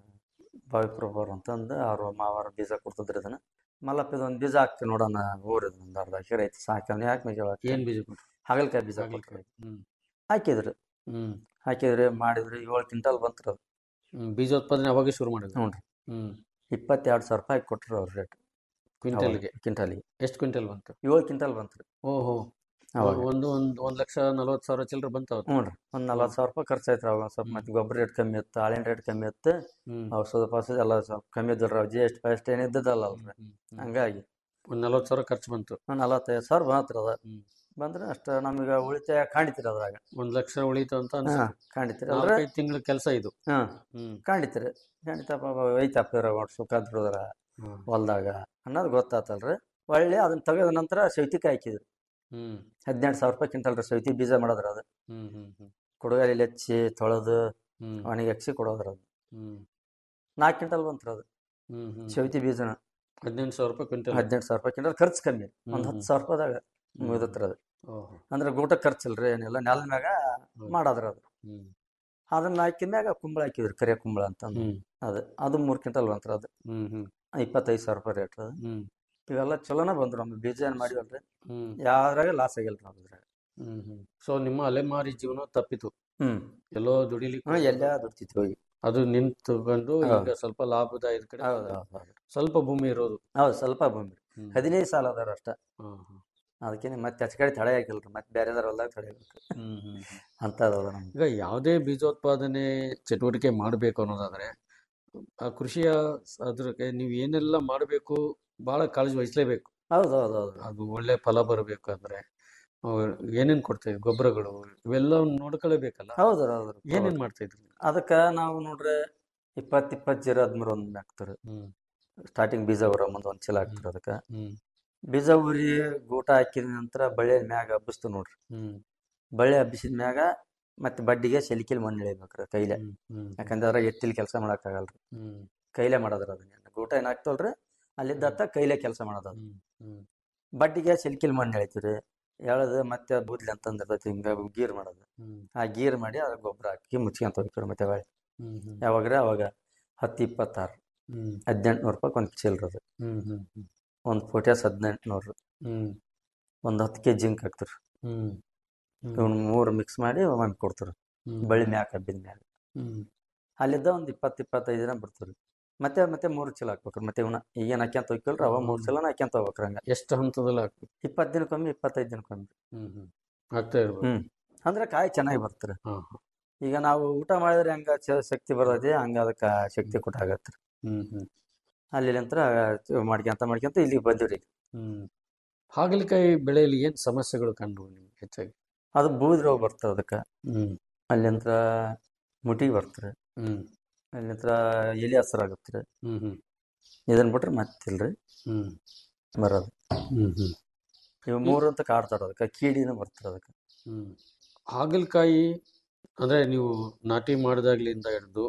ಬಾವಿಪ್ರಭುರು ಅಂತಂದು ಅವ್ರು ಮಾವಾರ ಬೀಜ ಕೊಡ್ತಿದ್ರು ಇದನ್ನ ಮಲ್ಲಪ್ಪ ಇದೊಂದು ಬೀಜ ಹಾಕ್ತಿ ನೋಡೋಣ ಊರ್ ಇದು ಒಂದು ಅರ್ಧ ಎಕರೆ ಐತಿ ಸಾಕವನ್ ಯಾಕೆ ಮೆಕ್ಕೆಜೋಳ ಏನ್ ಬೀಜ ಕೊಟ್ರು ಹಾಗಲ್ಕಾಯಿ ಬೀಜ ಕೊಟ್ರು ಹಾಗಲಕಾಯಿ. ಹ್ಮ್ ಹಾಕಿದ್ರು ಹ್ಮ್ ಹಾಕಿದ್ರಿ ಮಾಡಿದ್ರಿ ಏಳು ಕ್ವಿಂಟಲ್ ಬಂತ್ರ ಅದು ಹ್ಮ್ ಬೀಜೋತ್ಪಾದನೆ ಅವಾಗೆ ಶುರು ಮಾಡಿದ್ರು ನೋಡ್ರಿ ಹ್ಮ್ ಇಪ್ಪತ್ತೆರಡು ಸಾವಿರ ರೂಪಾಯಿ ಕೊಟ್ರು ಅವ್ರ ರೇಟ್ ಕ್ವಿಂಟಲ್ಗೆ ಕ್ವಿಂಟಲ್ಗೆ ಎಷ್ಟು ಕ್ವಿಂಟಲ್ ಬಂತು ಏಳು ಕ್ವಿಂಟಲ್ ಬಂತ್ರಿ ಓಹೋ ಅವಾಗ ಒಂದು ಒಂದು ಒಂದ್ ಲಕ್ಷ ನಲವತ್ತು ಸಾವಿರ ಚಿಲ್ಲರೆ ಬಂತ ಅವತ್ತು ಹ್ಞೂ ರೀ ಒಂದು ನಲ್ವತ್ತು ಸಾವಿರ ರೂಪಾಯಿ ಖರ್ಚು ಆಯ್ತು ಅವಾಗ ಸ್ವಲ್ಪ ಮತ್ತೆ ಗೊಬ್ಬರ ರೇಟ್ ಕಮ್ಮಿ ಇತ್ತು ಹಾಲಿನ ರೇಟ್ ಕಮ್ಮಿ ಇತ್ತು ಹ್ಮ್. ಔಷಧ ಪಾಷಧ ಎಲ್ಲ ಸ್ವಲ್ಪ ಕಮ್ಮಿ ಇದ್ದಿಲ್ಲ ಜಿ ಎಸ್ ಟಿ ಫಸ್ಟ್ ಏನು ಇದ್ದದಲ್ಲ ಅಲ್ರಿ ಹಂಗಾಗಿ ಒಂದ್ ನಲವತ್ತು ಸಾವಿರ ಖರ್ಚು ಬಂತು ಒಂದು ನಲವತ್ತೈದು ಸಾವಿರ ಬಂತ್ರಿ ಅದ ಬಂದ್ರೆ ಅಷ್ಟು ನಮಗೆ ಉಳಿತಾಯ ಕಾಣಿತಿರಿ ಅದ್ರಾಗ ಒಂದ್ ಲಕ್ಷ ಉಳಿತು ಅಂತ ಹಾಂ ಅನ್ಸುತ್ತೆ ಕಾಣಿತಿರಿ ಅಂದ್ರೆ ನಾಲ್ಕೈದು ತಿಂಗಳ ಕೆಲಸ ಇದು ಹಾಂ ಹ್ಮ್ ಕಾಣಿತಿರಿ ಖಂಡಿತ ಪಾಪ ಐತಪ್ಪ ಇರೋ ಒಟ್ಟು ಸುಖ ದುಡಿದ್ರ ಹೊಲ್ದಾಗ ಅನ್ನೋದು ಗೊತ್ತಾತಲ್ರಿ ಒಳ್ಳೆ ಅದನ್ನ ತೆಗೆದ ನಂತರ ಸೌತಿಕಾಯಿ ಹಾಕಿದ್ರು ಹ್ಮ್ ಹದಿನೆಂಟು ಸಾವಿರ ರೂಪಾಯಿ ಕ್ವಿಂಟಲ್ ರೀ ಸೌತಿ ಬೀಜ ಮಾಡೋದ್ರ ಅದು ಹ್ಮ್ ಹ್ಮ್ ಹ್ಮ್ ಕುಡುಗಾಲಿ ಹಚ್ಚಿ ತೊಳೆದು ಹ್ಮ್ ಒಣಗಿ ಹಚ್ಚಿ ಕೊಡೋದ್ರ ಅದು ಹ್ಮ್ ನಾಲ್ಕು ಕ್ವಿಂಟಲ್ ಬಂತ್ರಿ ಅದು ಹ್ಮ್ ಹ್ಮ್ ಸೌತಿ ಬೀಜನ ಹದಿನೆಂಟು ಸಾವಿರ ರೂಪಾಯಿ ಕ್ವಿಂಟಲ್ ಹದಿನೆಂಟು ಸಾವಿರ ರೂಪಾಯಿ ಕ್ವಿಂಟಲ್ ಖರ್ಚು ಕಮ್ಮಿ ಹ್ಮ್ ಒಂದು ಹ್ಮ್. ಹತ್ತು ಸಾವಿರ ರೂಪಾಯಿದಾಗ ಹ್ಮ್. ಮುಗಿದತ್ರ ಅದು ಓಹೋ ಅಂದ್ರೆ ಊಟಕ್ಕೆ ಖರ್ಚಿಲ್ರಿ ಏನಿಲ್ಲ ನೆಲದ ಮ್ಯಾಗ ಮಾಡೋದ್ರ ಅದು ಹ್ಮ್ ಅದನ್ನ ಹಾಕಿದ ಮ್ಯಾಗ ಕುಂಬಳ ಹಾಕಿದ್ರಿ ಕರಿಯ ಕುಂಬಳ ಅಂತಂದು ಹ್ಮ್ ಅದು ಅದು ಮೂರು ಕ್ವಿಂಟಲ್ ಬಂತ್ರ ಅದು ಹ್ಮ್ ಹ್ಮ್ ಇಪ್ಪತ್ತೈದು ಸಾವಿರ ರೂಪಾಯಿ ರೇಟ್ ಅದು ಹ್ಮ್ ಇವೆಲ್ಲ ಚಲೋನ ಬಂದ್ರು ನಮ್ಗೆ ಬೀಜ ಏನು ಮಾಡಿವಲ್ರಿ ಹ್ಮ್ ಯಾವ್ದ್ರಾಗ ಲಾಸ್ ಆಗಿಲ್ರಿ ನಾವು ಅದ್ರಾಗ ಹ್ಮ್ ಹ್ಮ್ ಸೊ ನಿಮ್ಮ ಅಲೆಮಾರಿ ಜೀವನ ತಪ್ಪಿತು ಹ್ಮ್ ಎಲ್ಲೋ ದುಡಿಲಿಕ್ಕೆ ಹ್ಮ್ ಎಲ್ಲ ದುಡ್ತಿತ್ತು ಹೋಗಿ ಅದು ನಿಂತ್ಕೊಂಡು ಹೌದು. ಈಗ ಸ್ವಲ್ಪ ಲಾಭದಾಯದ ಕಡೆ ಹೌದು ಬಂದಿದೆ. ಹೌದು ಹೌದು ಸ್ವಲ್ಪ ಭೂಮಿ ಇರೋದು ಹೌದು ಸ್ವಲ್ಪ ಭೂಮಿ ಹ್ಮ್. ಹದಿನೈದು ಸಾಲ ಅದಾರ ಅಷ್ಟ ಹ್ಮ್ ಹ್ಮ್ ಅದಕ್ಕೆ ಮತ್ತೆ ಹಚ್ಚ ಕಡೆ ತಡೆ ಹಾಕಿಲ್ರಿ ಮತ್ತೆ ಬೇರೆದಾರ ಹೊಲ್ದಾಗ ತಡೆ ಹಾಕಿಲ್ರಿ ಹ್ಮ್ ಹ್ಮ್ ಹ್ಮ್. ಅಂತ ಅದಾವ ನಮ್ಗೆ ಈಗ ಯಾವುದೇ ಬೀಜೋತ್ಪಾದನೆ ಚಟುವಟಿಕೆ ಮಾಡಬೇಕು ಅನ್ನೋದಾದ್ರೆ ಆ ಕೃಷಿಯ ಅದ್ರಕ್ಕೆ ನೀವು ಏನೆಲ್ಲ ಮಾಡಬೇಕು ಬಹಳ ಕಾಳಜಿ ವಹಿಸಲೇಬೇಕು ಹೌದು ಹೌದು ಹೌದು ಅದು ಒಳ್ಳೆ ಫಲ ಬರಬೇಕಂದ್ರೆ ಏನೇನ್ ಕೊಡ್ತಾ ಇದ್ರಿ ಗೊಬ್ಬರಗಳು ಇವೆಲ್ಲ ನೋಡ್ಕೊಳ್ಳೇಬೇಕಲ್ಲ ಹೌದು ಹೌದು ಏನೇನ್ ಮಾಡ್ತಾ ಇದ್ರಿ ಅದಕ್ಕೆ ನಾವು ನೋಡ್ರಿ ಇಪ್ಪತ್ತು ಇಪ್ಪತ್ತು ಜೀರೋ ಹದಿಮೂರು ಒಂದು ಹಾಕ್ತಾರೆ ಹ್ಮ್ ಸ್ಟಾರ್ಟಿಂಗ್ ಬೀಜ ಊರ ಮುಂದೆ ಒಂದು ಚೀಲ ಹಾಕ್ತಾರೆ ಅದಕ್ಕೆ ಹ್ಮ್ ಬೀಜ ಊರಿ ಗೂಟ ಹಾಕಿದ ನಂತರ ಬಳ್ಳಿ ಮ್ಯಾಗ ಹಬ್ಬಿಸ್ತು ನೋಡ್ರಿ ಹ್ಮ್ ಬಳ್ಳಿ ಹಬ್ಬಿಸಿದ ಮ್ಯಾಗ ಮತ್ತೆ ಬಡ್ಡಿಗೆ ಸೆಲಿಕಿಲ್ ಮಣ್ಣು ಇಳಿಬೇಕ್ರಿ ಕೈಲೆ ಹ್ಮ್ ಹ್ಮ್ ಯಾಕಂದ್ರೆ ಅದ್ರಾಗ ಎತ್ತಿಲ್ ಕೆಲಸ ಮಾಡಕ್ಕಾಗಲ್ರಿ ಹ್ಮ್ ಕೈಲೇ ಮಾಡೋದ್ರ ಅದನ್ನ ಗೂಟ ಏನ್ ಹಾಕ್ತಲ್ರಿ ಅಲ್ಲಿದ್ದತ್ತ ಕೈಲೇ ಕೆಲಸ ಮಾಡೋದು ಅದು ಹ್ಮ್ ಹ್ಮ್ ಬಡ್ಡಿಗೆ ಸಿಲ್ಕಿಲ್ ಮಣ್ಣು ಎಳಿತೀರಿ ಎಳೆದು ಮತ್ತೆ ಬೂದ್ಲಿ ಅಂತಂದಿರ್ತೈತಿ ಹಿಂಗ ಗೀರ್ ಮಾಡೋದು ಹ್ಮ್ ಆ ಗೀರ್ ಮಾಡಿ ಅದ್ರ ಗೊಬ್ಬರ ಹಾಕಿ ಮುಚ್ಕೊಂತ ಹೋಗ್ತಾರೆ ಮತ್ತೆ ಹೊಳ್ಳಿ ಹ್ಮ್ ಹ್ಮ್ ಯಾವಾಗ್ರೆ ಅವಾಗ ಹತ್ತು ಇಪ್ಪತ್ತಾರು ಹ್ಮ್ ಹದಿನೆಂಟುನೂರು ರೂಪಾಯಿ ಒಂದು ಚಿಲ್ರದು ಹ್ಮ್ ಹ್ಮ್ ಹ್ಮ್ ಒಂದು ಪೊಟ್ಯಾಸ್ ಹದಿನೆಂಟುನೂರು ಹ್ಮ್ ಒಂದು ಹತ್ತು ಕೆ ಜಿಂಕ್ ಹಾಕ್ತಾರೆ ಹ್ಮ್ ಇವ್ನ ಮೂರು ಮಿಕ್ಸ್ ಮಾಡಿ ಒಮ್ಮೆ ಕೊಡ್ತಾರೆ ಹ್ಮ್. ಬಳ್ಳಿ ಮ್ಯಾಕ್ ಹಬ್ಬಿದ ಮ್ಯಾಗ ಹ್ಮ್ ಅಲ್ಲಿದ್ದ ಒಂದು ಇಪ್ಪತ್ತು ಇಪ್ಪತ್ತೈದು ದಿನ ಬಿಡ್ತಾರೆ ಮತ್ತೆ ಮತ್ತೆ ಮೂರು ಚೀಲ ಹಾಕ್ಬೇಕ್ರಿ ಮತ್ತೆ ಇವನ್ನ ಈಗೇನು ಹಾಕ್ಯಂತ ಹೋಗ್ಕಲ್ರಿ ಅವ ಮೂರು ಚೀಲನ ಹಾಕ್ಯಂತ ಹೋಗ್ಬೇಕ್ರಿ ಹಂಗ ಎಷ್ಟು ಹಂತದಲ್ಲಿ ಹಾಕ್ಬೇಕು ಇಪ್ಪತ್ತು ದಿನಕ್ಕೊಮ್ಮೆ ಇಪ್ಪತ್ತೈದು ದಿನಕ್ಕೊಮ್ಮೆ ಹ್ಮ್ ಹ್ಮ್ ಆಗ್ತಾ ಇರ್ಬೋದು ಹ್ಮ್ ಅಂದ್ರೆ ಕಾಯಿ ಚೆನ್ನಾಗಿ ಬರ್ತಾರೆ ಹಾ ಹಾ ಈಗ ನಾವು ಊಟ ಮಾಡಿದ್ರೆ ಹಂಗ ಚ- ಶಕ್ತಿ ಬರ್ತೈತಿ ಹಂಗ ಅದಕ್ಕೆ ಶಕ್ತಿ ಕೊಟ್ಟಾಗತ್ತೆ ಹ್ಮ್ ಹ್ಮ್ ಅಲ್ಲಿ ನಂತರ ಮಾಡ್ಕೊಂತ ಮಾಡ್ಕೊಂತ ಇಲ್ಲಿಗೆ ಬಂದಿವ್ರಿ ಹ್ಮ್ ಹಾಗಲಕಾಯಿ ಬೆಳೆಯಲ್ಲಿ ಏನ್ ಸಮಸ್ಯೆಗಳು ಕಂಡು ನಿಮ್ಗೆ ಹೆಚ್ಚಾಗಿ ಅದು ಬೂದ್ ರೋಗ ಬರ್ತದೆ ಅದಕ್ಕೆ ಹ್ಮ್ ಅಲ್ಲಿಂತ್ರ ಮುಟಿ ಬರ್ತಾರೆ ಹ್ಮ್ ಅಲ್ಲಿಂತ್ರ ಎಲೆ ಹಸ್ರಾಗತ್ತೆ ಹ್ಮ್ ಹ್ಮ್ ಇದನ್ನ ಬಿಟ್ರೆ ಮತ್ತಿಲ್ರಿ ಹ್ಮ್ ಬರೋದು ಹ್ಮ್ ಹ್ಮ್ ಇವು ಮೂರು ಅಂತ ಕಾಡ್ತಾರ ಅದಕ್ಕೆ ಕೀಡಿನೂ ಬರ್ತಾರೆ ಅದಕ್ಕೆ ಹ್ಮ್ ಹಾಗಲಕಾಯಿ ಅಂದ್ರೆ ನೀವು ನಾಟಿ ಮಾಡಿದಾಗ್ಲಿಂದ ಹಿಡಿದು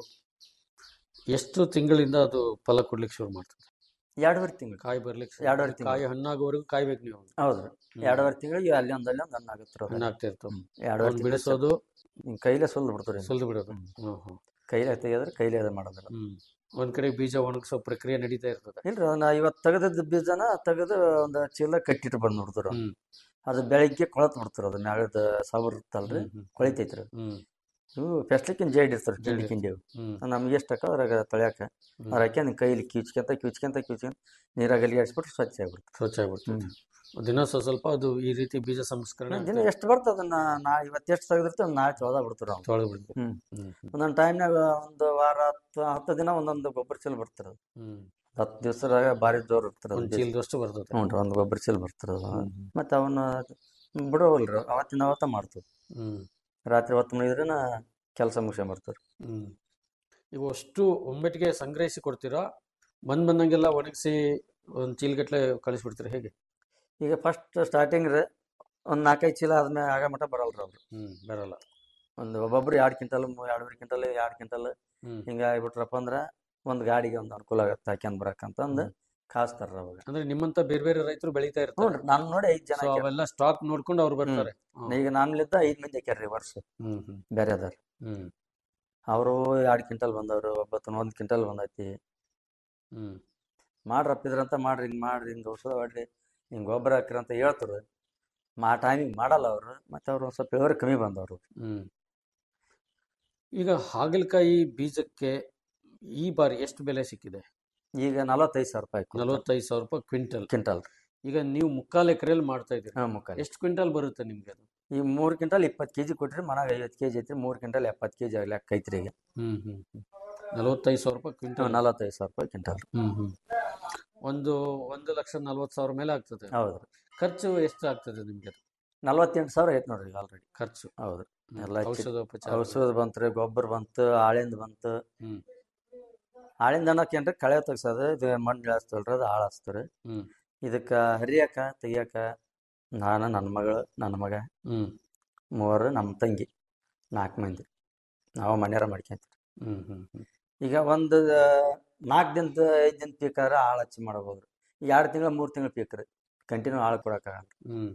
ಎಷ್ಟು ತಿಂಗಳಿಂದ ಅದು ಫಲ ಕೊಡ್ಲಿಕ್ಕೆ ಶುರು ಮಾಡ್ತದೆ ಎರಡೂವರೆ ತಿಂಗಳು ಕಾಯಿ ಬರ್ಲಿಕ್ಕೆ ಶುರು ಎರಡೂವರೆ ಮಾಡ್ತದೆ. ಕಾಯಿ ಹಣ್ಣಾಗೋವರೆಗೂ ಕಾಯ್ಬೇಕು ನೀವು ಹೌದ್ರಿ ಹ್ಮ್. ಎರಡೂವರೆ ತಿಂಗಳಿಗೆ ಅಲ್ಲಿ ಒಂದು ಅಲ್ಲಿ ಒಂದು ಹಣ್ಣು ಆಗುತ್ತೆ ಅದು. ಹಣ್ಣಾಗ್ತಾ ಇರ್ತವೆ ಎರಡೂವರೆ ಅವ್ನ್ ತಿಂಗಳು ಬಿಡಿಸೋದು ಹಿಂಗ್ ಕೈಲೇ ಸುಲ್ದು ಬಿಡ್ತಾರೆ ಸುಲ್ದು ಬಿಡೋದು ಹ್ಮ್ ಹ್ಮ್ ಕೈಲೇ ತೆಗೆದ್ರೆ ಕೈಲೇ ಅದು ಮಾಡೋದಿಲ್ಲ ಹ್ಮ್ ಒಂದ್ ಕಡೆ ಬೀಜ ಒಣಗಿಸೋ ಪ್ರಕ್ರಿಯೆ ನಡೀತಾ ಇರ್ತದೆ ಇಲ್ರಿ ನಾ ಇವತ್ತು ತೆಗೆದಿದ್ದ ಬೀಜನ ತೆಗೆದು ಒಂದು ಚೀಲ ಕಟ್ಟಿಟ್ಟು ಬಂದು ನೋಡಿದ್ರು ಹ್ಮ್ ಅದು ಬೆಳಿಗ್ಗೆ ಕೊಳತ್ ಬಿಡ್ತಾರೆ ಅದು ಮ್ಯಾಗದ ಸಾವಿರ ಇರ್ತಲ್ರಿ ಹ್ಮ್. ಕೊಳಿತೈತ್ರಿ ಹ್ಮ್ ಇವು ಪೆಸ್ಲಿಕ್ಕಿನ ಜೇಡ್ ಇರ್ತಾರೆ ಕಿಂಡಿ ಕಿಂಡಿ ಅವು ಹ್ಮ್ ನಮ್ಗೆ ಎಷ್ಟು ಹಾಕೋ ಅದ್ರಾಗ ತೊಳ್ಯಾಕ ಅದ್ರ ಹಾಕಿ ನಿನ್ ಕೈಲಿ ಕಿಚ್ಕೊಂತ ಕಿಚ್ಕೊಂತ ಕಿಚ್ಕೊಂತ ನೀರಾಗ ಅಲಿಯಾಡ್ಸ್ಬಿಟ್ರೆ ಸ್ವಚ್ಛ ಆಗ್ಬಿಡ್ತು ಸ್ವಚ್ಛ ಆಗ್ಬಿಡ್ತದೆ ದಿನ ಸ್ವಲ್ಪ ಸ್ವಲ್ಪ ಅದು ಈ ರೀತಿ ಬೀಜ ಸಂಸ್ಕರಣೆ ದಿನ ಎಷ್ಟು ಬರ್ತದೆ ಅದನ್ನ ನಾ ಇವತ್ತು ಎಷ್ಟು ತೆಗೆದಿರ್ತೀವಿ ಒಂದು ನಾಳೆ ತೊಳೆದ ಬಿಡ್ತೀವಿ ನಾವು ತೊಳೆದು ಬಿಡ್ತದೆ ಹ್ಮ್ ಹ್ಮ್ ಹ್ಮ್ ಒಂದೊಂದು ಟೈಮ್ನಾಗ ಒಂದು ವಾರ ಹತ್ತು ಹತ್ತು ದಿನ ಒಂದೊಂದು ಗೊಬ್ಬರ ಚೀಲ ಬರ್ತಿರ ಹ್ಮ್ ಹತ್ತು ದಿವಸದಾಗ ಭಾರಿ ಜೋರ್ ಇರ್ತದೆ ಒಂದ್ ಚೀಲದಷ್ಟು ಬರ್ತದೆ ಹ್ಞೂ ರೀ ಒಂದು ಗೊಬ್ಬರ ಚೀಲ ಬರ್ತಿರೋದು ಹ್ಮ್ ಮತ್ತೆ ಅವನ್ನ ಬಿಡೋವಲ್ರಿ ಅವತ್ತಿನ ಅವತ್ತ ಮಾಡ್ತೀವಿ ಹ್ಮ್ ರಾತ್ರಿ ಹೊತ್ತು ಮುಗಿದ್ರೆನ ಕೆಲಸ ಮುಗಿಸ್ಕೊಂಬರ್ತಾರೆ ಹ್ಮ್ ಇವು ಅಷ್ಟು ಒಮ್ಮೆಟ್ಟಿಗೆ ಸಂಗ್ರಹಿಸಿ ಕೊಡ್ತೀರಾ ಬಂದ್ ಬಂದಂಗೆಲ್ಲ ಒಣಗಿಸಿ ಒಂದ್ ಚೀಲಗಟ್ಲೆ ಕಳಿಸ್ಬಿಡ್ತೀರಾ ಹೇಗೆ ಈಗ ಫಸ್ಟ್ ಸ್ಟಾರ್ಟಿಂಗ್ ರೀ ಒಂದು ನಾಲ್ಕೈದು ಚೀಲ ಆದ್ಮೇಲೆ ಆಗ ಮಟ್ಟ ಬರಲ್ರಿ ಅವ್ರು ಹ್ಮ್ ಬರಲ್ಲ ಒಂದು ಒಬ್ಬೊಬ್ರು ಎರಡು ಕ್ವಿಂಟಲ್ ಎರಡೂವರೆ ಕ್ವಿಂಟಲ್ ಎರಡು ಕ್ವಿಂಟಲ್ ಹ್ಮ್ ಹಿಂಗೆ ಆಗ್ಬಿಟ್ರಪ್ಪ ಅಂದ್ರೆ ಒಂದು ಗಾಡಿಗೆ ಒಂದು ಅನುಕೂಲ ಆಗತ್ತೆ ಹಾಕ್ಯಂಡ್ ಬರಕ್ಕಂತಂದು ಕಾಸ್ತಾರ ಅವಾಗ ಅಂದ್ರೆ ನಿಮ್ಮಂತ ಬೇರೆ ಬೇರೆ ರೈತರು ಬೆಳೀತಾ ಹ್ಞೂ ಇರ್ತಾರೆ ರೀ ನಾನು ನೋಡಿ ಐದು ಜನ ಸೊ ಹಾಕ್ಯಾರ. ಅವೆಲ್ಲ ಸ್ಟಾಕ್ ನೋಡ್ಕೊಂಡು ಅವ್ರು ಬರ್ತಾರೆ ಹ್ಮ್. ಈಗ ನಮ್ಲಿದ್ದ ಐದು ಮಂದಿ ಹಾಕ್ಯಾರ್ರಿ ವರ್ಷ ಹ್ಮ್ ಹ್ಮ್ ಬೇರೆ ಅದಾರ ಹ್ಮ್ ಅವರು ಎರಡು ಕ್ವಿಂಟಲ್ ಬಂದವರು ಒಬ್ಬತ್ತನ ಒಂದು ಕ್ವಿಂಟಲ್ ಬಂದೈತಿ ಹ್ಮ್ ಮಾಡ್ರಪ್ಪ ಇದ್ರಂತ ಮಾಡ್ರಿ ಹಿಂಗೆ ಮಾಡ್ರಿ ಹಿಂಗೆ ಔಷಧ ಹೊಡ್ರಿ ಹಿಂಗೆ ಗೊಬ್ಬರ ಹಾಕ್ರಿ ಅಂತ ಹೇಳ್ತಾರೆ ಮಾ ಟೈಮಿಗೆ ಮಾಡಲ್ಲ ಅವರು ಮತ್ತೆ ಅವ್ರು ಒಂದು ಸ್ವಲ್ಪ ಇಳುವರಿ ಕಮ್ಮಿ ಬಂದವರು ಹ್ಮ್ ಈಗ ಹಾಗಲಕಾಯಿ ಬೀಜಕ್ಕೆ ಈ ಬಾರಿ ಎಷ್ಟು ಬೆಲೆ ಸಿಕ್ಕಿದೆ ಈಗ ನಲವತ್ತೈದು ಸಾವಿರ ರೂಪಾಯಿ ನಲವತ್ತೈದು ಸಾವಿರ ರೂಪಾಯಿ ಕ್ವಿಂಟಲ್ ಕ್ವಿಂಟಲ್ ಈಗ ನೀವು ಮುಕ್ಕಾಲು ಎಕರೆಯಲ್ಲಿ ಮಾಡ್ತಾ ಇದ್ದೀರಿ ಹಾಂ ಮುಕ್ಕಾಲು ಎಷ್ಟು ಕ್ವಿಂಟಲ್ ಬರುತ್ತೆ ನಿಮ್ಗೆ ಅದು ಈ ಮೂರು ಕ್ವಿಂಟಲ್ ಇಪ್ಪತ್ತು ಕೆ ಜಿ ಕೊಟ್ರಿ ಮನಾಗ ಐವತ್ತು ಕೆ ಜಿ ಐತ್ರಿ ಮೂರು ಕ್ವಿಂಟಲ್ ಎಪ್ಪತ್ತು ಕೆ ಜಿ ಲೆಕ್ಕ ಐತ್ರಿ ಈಗ ಹ್ಮ್ ಹ್ಮ್ ಹ್ಮ್ ನಲವತ್ತೈದು ಸಾವಿರ ರೂಪಾಯಿ ಕ್ವಿಂಟಲ್ ನಲವತ್ತೈದು ಸಾವಿರ ರೂಪಾಯಿ ಕ್ವಿಂಟಲ್ ಹ್ಮ್ ಹ್ಮ್ ಒಂದು ಒಂದು ಲಕ್ಷ ನಲ್ವತ್ತು ಸಾವಿರ ಮೇಲೆ ಆಗ್ತದೆ ಹೌದು ಖರ್ಚು ಎಷ್ಟು ಆಗ್ತದೆ ನಿಮ್ಗೆ ಅದು? ನಲವತ್ತೆಂಟು ಸಾವಿರ ಐತೆ ನೋಡ್ರಿ ಆಲ್ರೆಡಿ ಖರ್ಚು ಹೌದು ಹ್ಮ್. ಎಲ್ಲ ಹಚ್ಚಿ- ಔಷಧೋಪಚಾರ. ಔಷಧ ಬಂತ್ರಿ ಗೊಬ್ಬರ ಬಂತು ಆಳಿಂದ ಬಂತು ಹ್ಮ್ ಆಳಿಂದ ಅನ್ನೋಕೇನ್ರಿ ಕಳೆ ತೆಗ್ಸೋದು ಇದು ಮಣ್ಣು ಇಳಿಸ್ತಲ್ರಿ ಅದು ಆಳು ಹಚ್ತಾರೆ ಹ್ಮ್ ಇದಕ್ಕೆ ಹರಿಯಾಕ ತೆಗಿಯಾಕ ನಾನು ನನ್ನ ಮಗಳು ನನ್ನ ಮಗ ಹ್ಮ್ ಮೂವರು ನಮ್ಮ ತಂಗಿ ನಾಲ್ಕು ಮಂದಿ ನಾವು ಮನೆಯಾರ ಮಾಡ್ಕೊಂತೀವಿ ಹ್ಮ್ ಹ್ಮ್ ಹ್ಮ್ ಈಗ ಒಂದು ನಾಲ್ಕು ದಿನದ ಐದು ದಿನ ಪೀಕಾದ್ರೆ ಆಳು ಹಚ್ಚಿ ಮಾಡ್ಬೋದು ಎರಡು ತಿಂಗಳು ಮೂರು ತಿಂಗಳು ಪೀಕ್ ರೀ ಕಂಟಿನ್ಯೂ ಆಳು ಕೊಡೋಕ್ಕಾಗಲ್ಲ ಹ್ಮ್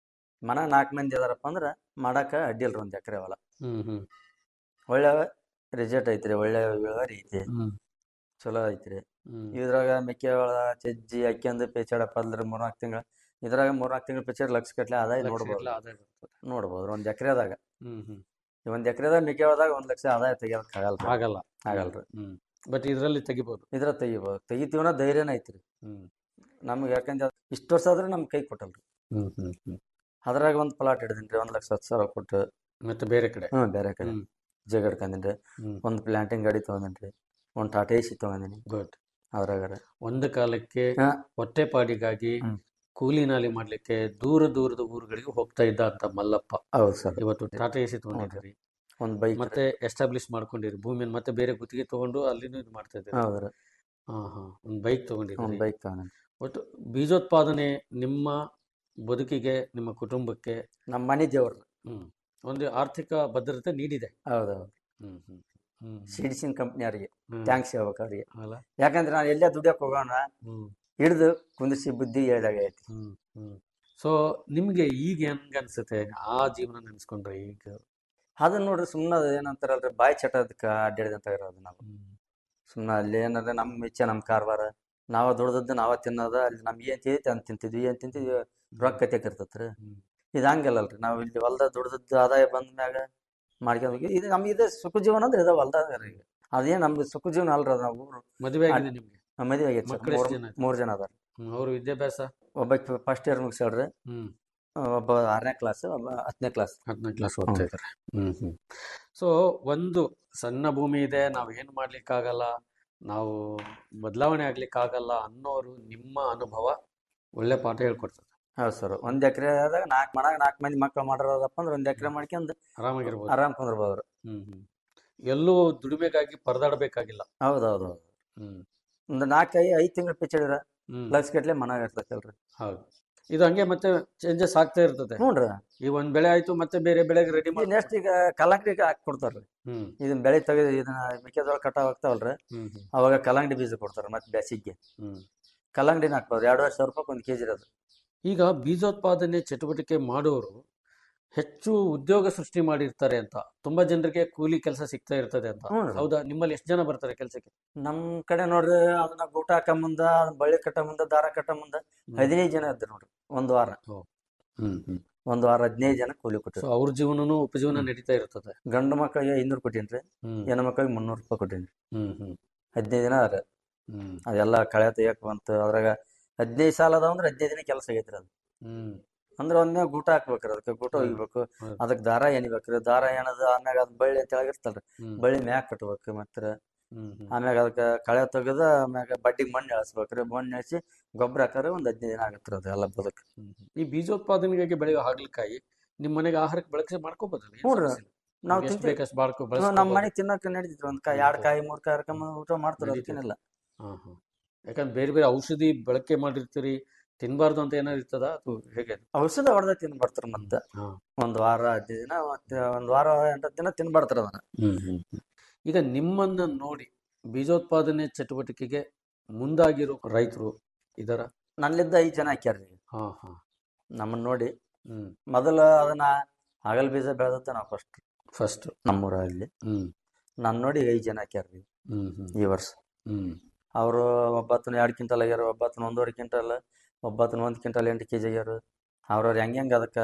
ಮನ ನಾಲ್ಕು ಮಂದಿ ಅದಾರಪ್ಪ ಅಂದ್ರೆ ಮಾಡಕ್ಕೆ ಅಡ್ಡಿಲ್ರಿ ಒಂದು ಎಕರೆ ಹೊಲ ಹ್ಮ್ ಹ್ಮ್ ಒಳ್ಳೆ ರಿಸಲ್ಟ್ ಐತ್ರಿ ಒಳ್ಳೆ ಇಳುವರಿ ಐತಿ ಹ್ಮ್ ಚಲೋ ಐತ್ರಿ ಹ್ಮ್ ಇದ್ರಾಗ ಮೆಕ್ಕೆಜೋಳ ಚಜ್ಜಿ ಅಕ್ಕಿಂದು ಪೇಚಾಡ ಪಲ್ರಿ ಮೂರ್ನಾಲ್ಕು ತಿಂಗಳ ಇದ್ರಾಗ ಮೂರ್ನಾಲ್ಕು ತಿಂಗಳು ಪೇಚಾಡ ಲಕ್ಷ ಗಟ್ಲೆ ಆದಾಯ ಲಕ್ಷ ನೋಡ್ಬೋದು ಗಟ್ಲೆ ಆದಾಯ ಬರ್ತದೆ. ನೋಡ್ಬೋದು ಒಂದು ಎಕರೆದಾಗ ಹ್ಮ್ ಹ್ಮ್ ಒಂದು ಎಕರೆದಾಗ ಮೆಕ್ಕೆಜೋಳದಾಗ ಒಂದು ಲಕ್ಷ ಆದಾಯ ತೆಗಿಯೋಕೆ ಆಗಲ್ಲ ಆಗಲ್ಲ ಆಗಲ್ರಿ ಹ್ಮ್ ಬಟ್ ಇದರಲ್ಲಿ ತೆಗಿಬೋದು ಇದ್ರ ತೆಗಿಬೋದು ತೆಗಿತೀವನ ಧೈರ್ಯನ ಐತ್ರಿ ಹ್ಮ್ ನಮ್ಗೆ ಯಾಕಂದ್ರೆ ಇಷ್ಟು ವರ್ಷ ಆದ್ರೆ ನಮ್ಗೆ ಕೈ ಕೊಟ್ಟಲ್ರಿ ಹ್ಮ್ ಹ್ಮ್ ಹ್ಮ್ ಅದ್ರಾಗ ಒಂದು ಪ್ಲಾಟ್ ಹಿಡಿದಿನ್ರಿ ಒಂದು ಲಕ್ಷ ಹತ್ತು ಸಾವಿರ ಕೊಟ್ಟು ಮತ್ತೆ ಬೇರೆ ಕಡೆ ಹ್ಞೂ ಬೇರೆ ಕಡೆ ಹ್ಮ್. ಜಗ ಹಿಡ್ಕೊಂಡಿನ್ರಿ ಹ್ಮ್. ಒಂದು ಪ್ಲಾಂಟಿಂಗ್ ಗಾಡಿ ತೊಗೊಂಡಿನ್ರಿ ಒಂದು ಟಾಟಾ ಎಸಿ ತೊಗೊಂಡಿನಿ ಗುಡ್ ಅದ್ರಾಗ ಒಂದು ಕಾಲಕ್ಕೆ ಹಾ. ಹೊಟ್ಟೆಪಾಡಿಗಾಗಿ ಕೂಲಿ ನಾಲಿ ಮಾಡ್ಲಿಕ್ಕೆ ದೂರ ದೂರದ ಊರುಗಳಿಗೆ ಹೋಗ್ತಾ ಇದ್ದ ಅಂತ ಮಲ್ಲಪ್ಪ ಹೌದು ಸರ್ ಇವತ್ತು ಟಾಟಾ ಎಸಿ ತಗೊಂಡಿದ್ದೀರಿ ಒಂದು ಬೈಕ್ ಮತ್ತೆ ಎಸ್ಟಾಬ್ಲಿಷ್ ಮಾಡ್ಕೊಂಡಿರಿ ಭೂಮಿಯನ್ನು ಮತ್ತೆ ಬೇರೆ ಗುತ್ತಿಗೆ ತಗೊಂಡು ಅಲ್ಲಿನೂ ಇದು ಮಾಡ್ತಾ ಇದ್ದೀರಿ ಹೌದ್ರಿ ಹಾ ಹಾ ಒಂದು ಬೈಕ್ ಒಂದು ತಗೊಂಡಿದ್ದೀರಿ ಬೈಕ್ ತೊಗೊಂಡಿನಿ ಒಟ್ಟು ಬೀಜೋತ್ಪಾದನೆ ನಿಮ್ಮ ಬದುಕಿಗೆ ನಿಮ್ಮ ಕುಟುಂಬಕ್ಕೆ ನಮ್ಮ ಮನೆ ದೇವ್ರು ಹ್ಮ್ ಒಂದು ಆರ್ಥಿಕ ಭದ್ರತೆ ನೀಡಿದೆ ಹೌದೌದು ಹ್ಮ್ ಹ್ಮ್ ಹ್ಮ್ ಸಿಡಿಸಿನ ಕಂಪ್ನಿಯವ್ರಿಗೆ ಹ್ಮ್. ಥ್ಯಾಂಕ್ಸ್ ಹೇಳ್ಬೇಕು ಅವ್ರಿಗೆ ಅಲ್ಲ ಯಾಕಂದ್ರೆ ನಾನು ಎಲ್ಲೇ ದುಡಿಯೋಕೆ ಹೋಗೋಣ ಹ್ಮ್ ಹಿಡಿದು ಕುಂದಿಸಿ ಬುದ್ಧಿ ಹೇಳಿದಾಗ ಐತಿ ಹ್ಮ್ ಹ್ಮ್ ಸೊ ನಿಮ್ಗೆ ಈಗ ಹೆಂಗ ಅನ್ಸುತ್ತೆ ಆ ಜೀವನ ನೆನೆಸ್ಕೊಂಡ್ರೆ ಈಗ ಅದನ್ನ ನೋಡ್ರಿ ಸುಮ್ಮನೆ ಏನಂತಾರಲ್ರಿ ಬಾಯಿ ಚಟದಕ್ಕೆ ಅಡ್ಡಾಡಿದಂತ ಇರೋದು ನಾವು ಸುಮ್ಮನೆ ಅಲ್ಲಿ ಏನಂದ್ರೆ ನಮ್ಮ ಇಚ್ಛೆ ನಮ್ಮ ಕಾರ್ಬಾರ ನಾವ ದುಡ್ದದ್ದು ನಾವ ತಿನ್ನೋದ ಅಲ್ಲಿ ನಮ್ಗೆ ಏನ್ ತಿಂತೈತಿ ಅಂತ ತಿಂತಿದ್ವಿ ಏನ್ ತಿಂತಿದ್ವಿ ರೊಕ್ಕ ಕತೆಕಿರ್ತೈತ್ರಿ ಇದು ಹಂಗಲ್ಲಲ್ರಿ ನಾವು ಇಲ್ಲಿ ಹೊಲ್ದಾಗ ದುಡ್ದದ್ದು ಆದಾಯ ಬಂದ ಮ್ಯಾಗ ಮಾಡ್ಕೊಂಡು ಹೋಗಿ ಇದು ನಮ್ಗೆ ಇದೆ ಸುಖ ಜೀವನ ಅಂದ್ರೆ ಇದೆ ಹೊಲ್ದಾಗ ರೀ ಈಗ ಅದೇನ್ ನಮ್ದು ಸುಖ ಜೀವನ ಅಲ್ರಿ ಅದು ನಾವು ಮದುವೆ ಆಗಿದೆ ನಿಮ್ಗೆ ಆ, ಮದುವೆ ಆಗೈತೆ ಸರ್ ಮಕ್ಳು ಎಷ್ಟ್ ಮೂರ್ ಜನ ಆಯ್ತು? ಮೂರ್ ಜನ ಅದಾರ ಹ್ಮ್, ಅವ್ರ ವಿದ್ಯಾಭ್ಯಾಸ ಒಬ್ಬ ಫಸ್ಟ್ ಇಯರ್ ಮುಗಿಸ್ಯಾಳ್ರಿ ಹ್ಮ್ ಒಬ್ಬ ಆರನೇ ಕ್ಲಾಸ್ ಒಬ್ಬ ಹತ್ತನೇ ಕ್ಲಾಸ್ ಹತ್ತನೇ ಕ್ಲಾಸ್ ಓದ್ತಾ ಇದ್ದಾರೆ ಹ್ಮ್ ಹ್ಮ್ ಸೊ ಒಂದು ಸಣ್ಣ ಭೂಮಿ ಇದೆ ನಾವು ಏನು ಮಾಡ್ಲಿಕ್ಕಾಗಲ್ಲ ನಾವು ಬದಲಾವಣೆ ಆಗ್ಲಿಕ್ಕಾಗಲ್ಲ ಅನ್ನೋರು ನಿಮ್ಮ ಅನುಭವ ಒಳ್ಳೆ ಪಾಠ ಹೇಳ್ಕೊಡ್ತದೆ ಹೌದು ಸರ್ ಒಂದ್ ಎಕರೆ ಆದಾಗ ನಾಲ್ಕು ಮನಾಗ ನಾಲ್ಕು ಮಂದಿ ಮಕ್ಕಳು ಮಾಡಿರೋದಪ್ಪ ಅಂದ್ರೆ ಒಂದ್ ಎಕರೆ ಮಾಡ್ಕೊಂಡು ಆರಾಮಾಗಿರ್ಬೋದು ಆರಾಮ್ ಕುಂದ್ರಬಹುದು ಹ್ಮ್ ಹ್ಮ್ ಎಲ್ಲೂ ದುಡಿಮೆಗಾಗಿ ಪರದಾಡಬೇಕಾಗಿಲ್ಲ ಹೌದು ಹೌದು ಹೌದು ಹ್ಮ್ ಒಂದು ನಾಲ್ಕೈ ಐದು ತಿಂಗಳು ಪಿಚ್ಚಿಡಿರ ಹ್ಮ್. ಲಕ್ಷ ಗಟ್ಲೆ ಮನಾಗ ಇರ್ತೈತಲ್ರಿ ಹೌದು ಇದು ಹಂಗೆ ಮತ್ತೆ ಚೇಂಜಸ್ ಆಗ್ತಾ ಇರ್ತದೆ ಹ್ಞೂನ್ರಿ ಈ ಒಂದ್ ಬೆಳೆ ಆಯ್ತು ಮತ್ತೆ ಬೇರೆ ಬೆಳೆಗೆ ರೆಡಿ ಮಾಡಿ ನೆಕ್ಸ್ಟ್ ಈಗ ಕಲ್ಲಂಗಡಿಗೆ ಹಾಕಿ ಕೊಡ್ತಾರ್ರಿ ಹ್ಮ್ ಇದನ್ನ ಬೆಳೆ ತೆಗೆದು ಇದನ್ನ ಮೆಕ್ಕೆಜೋಳ ಕಟಾವ್ ಆಗ್ತಾವಲ್ರಿ ಹ್ಮ್ ಹ್ಮ್ ಅವಾಗ ಕಲ್ಲಂಗಡಿ ಬೀಜ ಕೊಡ್ತಾರ ಮತ್ತೆ ಬೇಸಿಗೆ ಹ್ಮ್ ಕಲ್ಲಂಗಡಿನ ಹಾಕ್ಬೋದು ಎರಡುವರೆ ಸಾವಿರ ರೂಪಾಯಿ ಒಂದು ಕೆಜಿ ಇರೋದು ಈಗ ಬೀಜೋತ್ಪಾದನೆ ಚಟುವಟಿಕೆ ಮಾಡೋರು ಹೆಚ್ಚು ಉದ್ಯೋಗ ಸೃಷ್ಟಿ ಮಾಡಿರ್ತಾರೆ ಅಂತ ತುಂಬಾ ಜನರಿಗೆ ಕೂಲಿ ಕೆಲಸ ಸಿಗ್ತಾ ಇರ್ತದೆ ಅಂತ ಹ್ಞೂ. ಹೌದಾ ನಿಮ್ಮಲ್ಲಿ ಎಷ್ಟು ಜನ ಬರ್ತಾರೆ ಕೆಲಸಕ್ಕೆ ನಮ್ ಕಡೆ ನೋಡ್ರಿ ಅದನ್ನ ಗೂಟ ಹಾಕ ಮುಂದ ಅದನ್ನ ಬಳ್ಳಿ ಕಟ್ಟ ಮುಂದ ದಾರ ಕಟ್ಟ ಮುಂದ ಹದಿನೈದು ಜನ ಇದ್ರು ನೋಡ್ರಿ ಒಂದ್ ವಾರ ಹ್ಮ್ ಹ್ಮ್ ಒಂದ್ ವಾರ ಹದಿನೈದು ಜನ ಕೂಲಿ ಸೊ ಕೊಟ್ಟಿದ್ರು ಅವ್ರ ಜೀವನನೂ ಉಪಜೀವನ ನಡೀತಾ ಇರ್ತದೆ ಗಂಡು ಮಕ್ಕಳಿಗೆ ಐನೂರು ಕೊಟ್ಟೀನ್ರಿ ಹ್ಮ್ ಹೆಣ್ಣು ಮಕ್ಕಳಿಗೆ ಮುನ್ನೂರು ರೂಪಾಯಿ ಕೊಟ್ಟೀನಿ ಹ್ಮ್ ಹ್ಮ್ ಹದಿನೈದು ದಿನ ಅದ ಹ್ಮ್ ಅದೆಲ್ಲ ಕಳೆ ತೆಗಿಯಕ್ ಬಂತು ಅದ್ರಾಗ ಹದಿನೈದು ಸಾಲ ಅದಾವ ಅಂದ್ರೆ ಹದಿನೈದು ದಿನ ಕೆಲಸ ಆಗೈತ್ರಿ ಅದು ಹ್ಮ್ ಅಂದ್ರೆ ಒಂದೇ ಗೂಟ ಹಾಕ್ಬೇಕ್ರಿ ಅದಕ್ಕೆ ಗೂಟ ಒಗಿಬೇಕು ಹೌದು. ಅದಕ್ಕೆ ದಾರ ಎಣಿಬೇಕ್ರಿ ದಾರ ಎಣದು ಆಮ್ಯಾಗ ಅದ್ ಬಳ್ಳಿ ಅಂತ ಹೇಳಿರ್ತಾಳ್ರಿ ಹ್ಮ್. ಬಳ್ಳಿ ಮ್ಯಾಗ ಕಟ್ಬೇಕು ಮತ್ತೆ ಹ್ಮ್ ಹ್ಮ್ ಆಮ್ಯಾಗ ಅದಕ್ಕೆ ಕಳೆ ತೆಗೆದು ಆಮ್ಯಾಗ ಬಡ್ಡಿಗೆ ಮಣ್ಣು ಎಳಸ್ಬೇಕ್ರಿ ಮಣ್ಣು ಎಳ್ಸಿ ಗೊಬ್ಬರ ಹಾಕಾರ ಒಂದ್ ಹದಿನೈದು ದಿನ ಆಗತ್ರಿ ಅದು ಎಲ್ಲ ಬದುಕು ಹ್ಮ್. ಈ ಬೀಜೋತ್ಪಾದನೆಗಾಗಿ ಬೆಳೆಯೋ ಹಾಗಲಕಾಯಿ ನಿಮ್ಮ ಮನೆಗೆ ಆಹಾರಕ್ಕೆ ಬಳಕೆ ಮಾಡ್ಕೋಬೋದಲ್ಲ ಏನ್ ಹ್ಞೂನ್ರಿ. ಸಮಸ್ಯೆ ಇಲ್ಲ. ನಾವು ನಿಮ್ಗೆ ಎಷ್ಟು ತಿಂತೀವಿ. ಬೇಕಷ್ಟು ಬಾಳ್ಕೊ ಹ್ಞೂ, ಬಳಸ್ಕೋಬೋದು. ನಮ್ಮ ಮನೆ ತಿನ್ನಕ್ಕೆ ನಡೀತಿದ್ರು ಒಂದ್ ಕಾಯಿ ಎರಡ್ ಕಾಯಿ ಮೂರ್ ಕಾಯಿ ಹರ್ಕೊಂಡ್ ಊಟ ಮಾಡ್ತಾರೆ ನಡೀತದೆ. ಅದಕ್ಕೇನಿಲ್ಲ ಹಾ ಹಾ ಯಾಕಂದ್ರೆ ಬೇರೆ ಬೇರೆ ಔಷಧಿ ಬಳಕೆ ಮಾಡಿರ್ತೀರಿ ತಿನ್ಬಾರ್ದು ಅಂತ ಏನಾದ್ರು ಇರ್ತದ ಅದು ಹೇಗೆ ಔಷಧ ಹೊಡೆದ ತಿನ್ಬಾರ್ತಾರ ಮತ್ತೆ ಹಾ. ಒಂದ್ ವಾರ ಹದಿನೈದು ದಿನ ಮತ್ತೆ ಒಂದ್ ವಾರ ಎಂಟತ್ತು ದಿನ ತಿನ್ಬಾರ್ತಾರ ಅದನ್ನ ಹ್ಮ್ ಹ್ಮ್ ಹ್ಮ್. ಈಗ ನಿಮ್ಮನ್ನ ನೋಡಿ ಬೀಜೋತ್ಪಾದನೆ ಚಟುವಟಿಕೆಗೆ ಮುಂದಾಗಿರೋ ರೈತರು ಇದರ ನನ್ನಿದ್ದ ಐದ್ ಜನ ಹಾಕ್ಯಾರ್ರಿ ಹಾ ಹಾ ನಮ್ಮನ್ನ ನೋಡಿ ಹ್ಮ್ ಮೊದಲ ಅದನ್ನ ಆಗಲ್ ಬೀಜ ಬೆಳೆದತ್ತ ನಾವು ಫಸ್ಟ್ ಫಸ್ಟ್ ನಮ್ಮೂರಲ್ಲಿ ಹ್ಮ್ ನಾನ್ ನೋಡಿ ಐದ್ ಜನ ಹಾಕ್ಯಾರ್ರಿ ಹ್ಮ್ ಹ್ಮ್ ಈ ವರ್ಷ ಹ್ಮ್ ಅವರು ಒಬ್ಬತ್ತನ ಎರಡು ಕ್ವಿಂಟಲ್ ಆಗ್ಯಾರ ಒಬ್ಬತ್ತನ ಒಂದೂವರೆ ಕ್ವಿಂಟಲ್ ಒಬ್ಬತ್ತನ ಒಂದ್ ಕ್ವಿಂಟಲ್ ಎಂಟು ಕೆಜಿ ಆಗ್ಯಾರ ಅವ್ರವ್ರು ಹೆಂಗ್ ಹೆಂಗ್ ಅದಕ್ಕ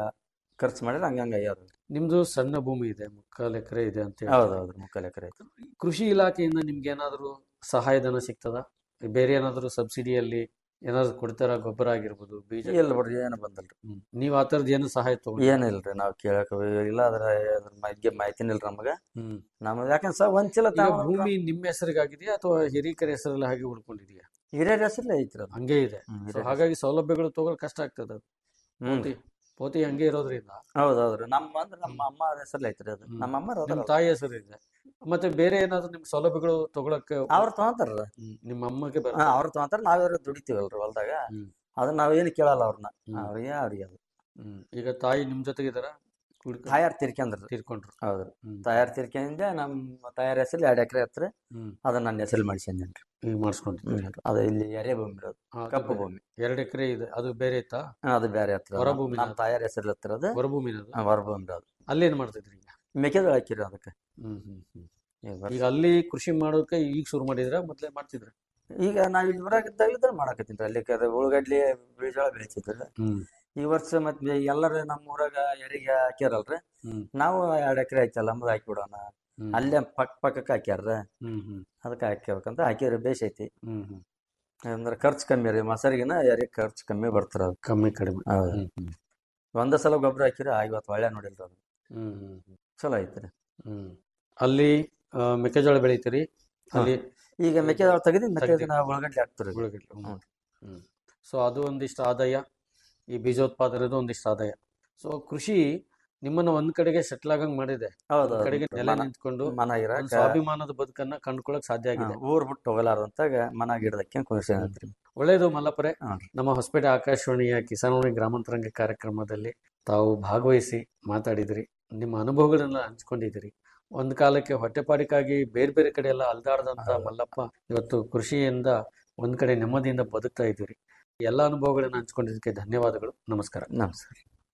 ಖರ್ಚು ಮಾಡಿದ್ರೆ ಹಂಗ ಹಂಗ ಆಗ್ಯಾರ ನಿಮ್ದು ಸಣ್ಣ ಭೂಮಿ ಇದೆ ಮುಕ್ಕಾಲು ಎಕರೆ ಇದೆ ಅಂತ ಹೇಳ್ತೀರಿ. ಹೌದು ಹೌದು ಮುಕ್ಕಾಲ್ ಎಕರೆ ಐತಿ ಕೃಷಿ ಇಲಾಖೆಯಿಂದ ನಿಮ್ಗೆ ಏನಾದ್ರು ಸಹಾಯಧನ ಸಿಗ್ತದ ಬೇರೆ ಏನಾದ್ರು ಸಬ್ಸಿಡಿಯಲ್ಲಿ ಏನಾದ್ರು ಕೊಡ್ತಾರ ಗೊಬ್ಬರ ಆಗಿರ್ಬೋದು ಬೀಜ ಇಲ್ಲ ಬಿಡ್ರಿ ಏನು ಬಂದಲ್ರಿ ಹ್ಮ್. ನೀವ್ ಆ ಥರದ್ದು ಏನು ಸಹಾಯ ತಗೊಂಡ್ ಏನಿಲ್ರಿ ನಾವ್ ಕೇಳಕ್ ಇಲ್ಲ ಅದ್ರ ಅದ್ರ ಬಗ್ಗೆ ಮಾಹಿತಿನ ಇಲ್ರಿ ನಮಗ ಹ್ಮ್ ನಮ್ದು ಯಾಕಂದ್ರೆ ಸರ್ ಒಂದ್ ಚೀಲ ಈಗ ತಗೊಂಡ್ ಭೂಮಿ ನಿಮ್ಮ ಹೆಸರಿಗಾಗಿದೆಯಾ ಅಥವಾ ಹಿರೀಕರ ಹೆಸರಲ್ಲಿ ಹಾಗೆ ಉಳ್ಕೊಂಡಿದೆಯಾ ಹಿರಿಯರ ಹೆಸರಲ್ಲೇ ಐತ್ರಿ ಅದು ಹಂಗೆ ಇದೆ ಹ್ಮ್, So ಹಿರಿಯರ ಹಾಗಾಗಿ ಸೌಲಭ್ಯಗಳು ತಗೊಳಕ್ ಕಷ್ಟ ಆಗ್ತದೆ ಅದು ಹ್ಮ್. ಪೋತಿ ಪೋತಿ ಹಂಗೆ ಇರೋದ್ರಿಂದ ಹೌದೌದ್ರಿ ನಮ್ಮ ಅಂದ್ರೆ ನಮ್ಮ ಅಮ್ಮ ಹೆಸರಲ್ಲೇ ಐತ್ರಿ ಅದು ನಮ್ಮ ಅಮ್ಮ ನಿಮ್ ತಾಯಿ ಹೆಸರು ಇದೆ ಮತ್ತೆ ಬೇರೆ ಏನಾದ್ರು ನಿಮ್ ಸೌಲಭ್ಯಗಳು ತಗೊಳಕ್ಕೆ ಅವ್ರು ತಗೊಂತಾರ ಹ್ಮ್. ನಿಮ್ಮ ಅಮ್ಮಗೆ ಬರ ಅವ್ರು ತಗೊಂತಾರ ನಾವ್ಯಾರು ದುಡಿತೀವಲ್ರಿ ಹೊಲ್ದಾಗ ಅದನ್ನ ನಾವೇನು ಕೇಳಲ್ಲ ಅವ್ರನ್ನ ಅವ್ರಿಗೆ ಅವ್ರಿಗೆ ಅದು ಹ್ಮ್ ಈಗ ತಾಯಿ ನಿಮ್ ಜೊತೆಗಿದಾರ ತಾಯಾರ್ ತೀರ್ಕೊಂಡ್ರಿ ತೀರ್ಕೊಂಡ್ರು ಹೌದ್ರಿ ತಾಯಾರ್ ತೀರ್ಕೊಂಡಿಂದ ನಮ್ಮ ತಾಯಾರ ಹೆಸರಲ್ಲಿ ಎರಡು ಎಕರೆ ಹತ್ರ ಹ್ಮ್. ಅದನ್ನ ನನ್ನ ಹೆಸರಲ್ಲಿ ಮಾಡಿಸ್ಕೊಂಡೇನ್ರಿ ಈಗ ಮಾಡಿಸ್ಕೊಂಡಿದ್ದೀರಿ ಹ್ಮ್. ಅದು ಇಲ್ಲಿ ಎರೆ ಭೂಮಿ ಇರೋದು ಹಾ, ಅದು ಕಪ್ಪು ಬೇರೆ. ಭೂಮಿ ಎರಡು ಎಕರೆ ಇದೆ ಅದು ಬೇರೆ ಇತ್ತಾ ಹಾ, ಅದು ಬೇರೆ ಹತ್ರ ಹೊರಭೂಮಿ ನಮ್ಮ ತಾಯಾರ ಹೆಸರಲ್ಲಿ ಹತ್ರ ಅದು ಹೊರಭೂಮಿನ ಅದು? ಹೊರಭೂಮಿ ಅದು ಅಲ್ಲೇನ್ ಮಾಡ್ತಿದ್ರಿ ಈಗ ಮೆಕ್ಕೆಜೋಳ ಹಾಕಿರಿ ಅದಕ್ಕೆ ಹ್ಮ್ ಹ್ಮ್ ಹ್ಮ್ ಈಗ ವರ್ಷ- ಈಗ ಅಲ್ಲಿ ಕೃಷಿ ಮಾಡೋಕೆ ಈಗ ಶುರು ಮಾಡಿದ್ರ ಮೊದ್ಲೇ ಮಾಡ್ತಿದ್ರ ಈಗ ನಾವ್ ಇಲ್ಲಿ ಬರಾಕಿದ್ದಾಗಲಿದ್ರೆ ಮಾಡಾಕತ್ತೀನಿ ಅಲ್ಲಿ ಕ- ಉಳ್ಳಾಗಡ್ಲಿ ಬೀಜ ಬೆಳಿತಿದ್ರು ಹ್ಮ್ ಈ ವರ್ಷ ಮತ್ತೆ ಎಲ್ಲರೂ ನಮ್ಮ ಊರಾಗ ಎರಿಗೆ ಹಾಕ್ಯಾರಲ್ರಿ ಹ್ಮ್ ನಾವು ಎರಡು ಎಕರೆ ಐತಲ್ಲ ನಮ್ದು ಹಾಕಿಬಿಡೋಣ ಹ್ಮ್. ಅಲ್ಲೇ ಪಕ್ಕ ಪಕ್ಕಕ್ಕೆ ಹಾಕ್ಯಾರ ಹ್ಮ್ ಹ್ಮ್ ಅದಕ್ಕೆ ಹಾಕ್ಯಬೇಕಂತ ಹಾಕಿದ್ರೆ ಬೇಸ್ ಐತಿ ಹ್ಮ್ ಹ್ಮ್ ಅಂದ್ರೆ ಖರ್ಚು ಕಮ್ಮಿ ರೀ ಮಸಾರಿಗಿನ ಎರಿಗೆ ಖರ್ಚು ಕಮ್ಮಿ ಬರ್ತಾರ ಅದು ಕಮ್ಮಿ ಕಡಿಮೆ ಹೌದು ಹ್ಮ್ ಹ್ಮ್ ಒಂದ ಸಲ ಗೊಬ್ಬರ ಹಾಕಿರಿ ಇವತ್ತು ಒಳ್ಳೆ ನೋಡಿಲ್ರಿ ಅದು ಹ್ಮ್ ಹ್ಮ್ ಹ್ಮ್ ಚಲೋ ಐತ್ರಿ ಹ್ಮ್ ಅಲ್ಲಿ ಆ, ಮೆಕ್ಕೆಜೋಳ ಬೆಳಿತೀರಿ ಅಲ್ಲಿ ಈಗ ಮೆಕ್ಕೆಜೋಳ ತೆಗೆದು ಮತ್ತೆ ತೆಗ್ದು- ನಾವು ಉಳ್ಳಾಗಡ್ಡಿ ಹಾಕ್ತೀರಿ ಉಳ್ಳಾಗಡ್ಡಿ, ಹ್ಮ್. ಹ್ಮ್. ಹ್ಮ್ ಸೊ ಅದು ಒಂದಿಷ್ಟು ಆದಾಯ ಈ ಬೀಜೋತ್ಪಾದನೆದು ಒಂದಿಷ್ಟು ಆದಾಯ ಸೊ ಕೃಷಿ ನಿಮ್ಮನ್ನ ಒಂದ್ ಕಡೆಗೆ ಸೆಟ್ಲ್ ಆಗಂಗ್ ಮಾಡಿದೆ ಹೌದು ಒಂದ್ ಕಡೆಗೆ ನೆಲೆ ಮನ- ನಿಂತ್ಕೊಂಡು ಮನ ಇರಾಕ- ಒಂದ್ ಸ್ವಾಭಿಮಾನದ ಬದುಕನ್ನ ಕಂಡ್ಕೊಳಕ್ ಸಾಧ್ಯ ಆಗಿದೆ ಹಾ, ಊರ್ ಬಿಟ್ಟು ಹೋಗಲಾರ್ದಂತಾಗ ಮನ ಗಿಡದಕ್ಕೆ ಖುಷಿ ಐತ್ರಿ ಒಳ್ಳೇದು ಮಲ್ಲಪರೆ ಹಾ. ನಮ್ಮ ಹೊಸಪೇಟೆ ಆಕಾಶವಾಣಿಯ ಕಿಸಾನವಾಣಿ ಗ್ರಾಮಾಂತರಂಗ ಕಾರ್ಯಕ್ರಮದಲ್ಲಿ ತಾವು ಭಾಗವಹಿಸಿ ಮಾತಾಡಿದಿರಿ ನಿಮ್ಮ ಅನುಭವಗಳನ್ನ ಹಂಚ್ಕೊಂಡಿದ್ದೀರಿ ಒಂದ್ ಕಾಲಕ್ಕೆ ಹೊಟ್ಟೆಪಾಡಿಗಾಗಿ ಬೇರೆ ಬೇರೆ ಕಡೆ ಎಲ್ಲ ಅಲ್ದಾಡದಂತ ಮಲ್ಲಪ್ಪ ಇವತ್ತು ಕೃಷಿಯಿಂದ ಒಂದ್ ಕಡೆ ನೆಮ್ಮದಿಯಿಂದ ಬದುಕ್ತಾ ಇದ್ದೀರಿ ಎಲ್ಲ ಅನುಭವಗಳನ್ನ ಹಂಚ್ಕೊಂಡಿದ್ದಕ್ಕೆ ಧನ್ಯವಾದಗಳು ನಮಸ್ಕಾರ ನಮಸ್ಕಾರ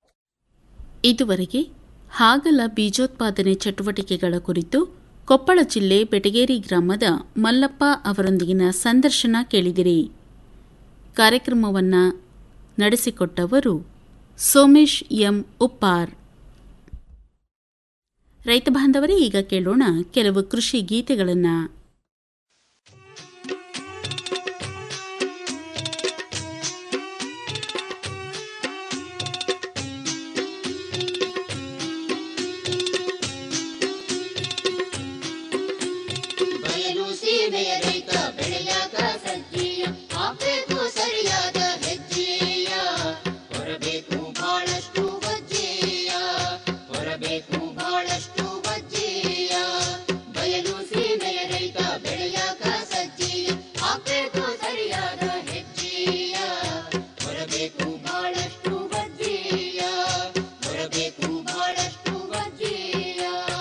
ಇದುವರೆಗೆ ಹಾಗಲ ಬೀಜೋತ್ಪಾದನೆ ಚಟುವಟಿಕೆಗಳ ಕುರಿತು ಕೊಪ್ಪಳ ಜಿಲ್ಲೆ ಬೆಟಗೇರಿ ಗ್ರಾಮದ ಮಲ್ಲಪ್ಪ ಅವರೊಂದಿಗಿನ ಸಂದರ್ಶನ ಕೇಳಿದಿರಿ ಕಾರ್ಯಕ್ರಮವನ್ನು ನಡೆಸಿಕೊಟ್ಟವರು ಸೋಮೇಶ್ ಎಂ ಉಪ್ಪಾರ್ ರೈತ ಬಾಂಧವರೇ ಈಗ ಕೇಳೋಣ ಕೆಲವು ಕೃಷಿ ಗೀತೆಗಳನ್ನು ಬಯಲು ಸೀಮೆಯ ರೈತ ಬೆಳೆಯಾಗ ಸಜ್ಜೀಯ ಹಾಕ್ಬೇಕು ಸರಿಯಾದ ಹೆಜ್ಜೆಯ ಹೊರಬೇಕು ಬಹಳಷ್ಟು ವಜ್ಜೆಯ ಹೊರಬೇಕು ಬಹಳಷ್ಟು ವಜ್ಜೆಯ ಬಯಲು ಸೀಮೆಯ ರೈತ ಬೆಳೆಯಾಗ ಸಜ್ಜೀಯ ಹಾಕ್ಬೇಕು ಸರಿಯಾದ ಹೆಜ್ಜೆಯ ಹೊರಬೇಕು ಬಹಳಷ್ಟು ವಜ್ಜೆಯ ಹೊರಬೇಕು ಬಹಳಷ್ಟು ವಜ್ಜೆಯ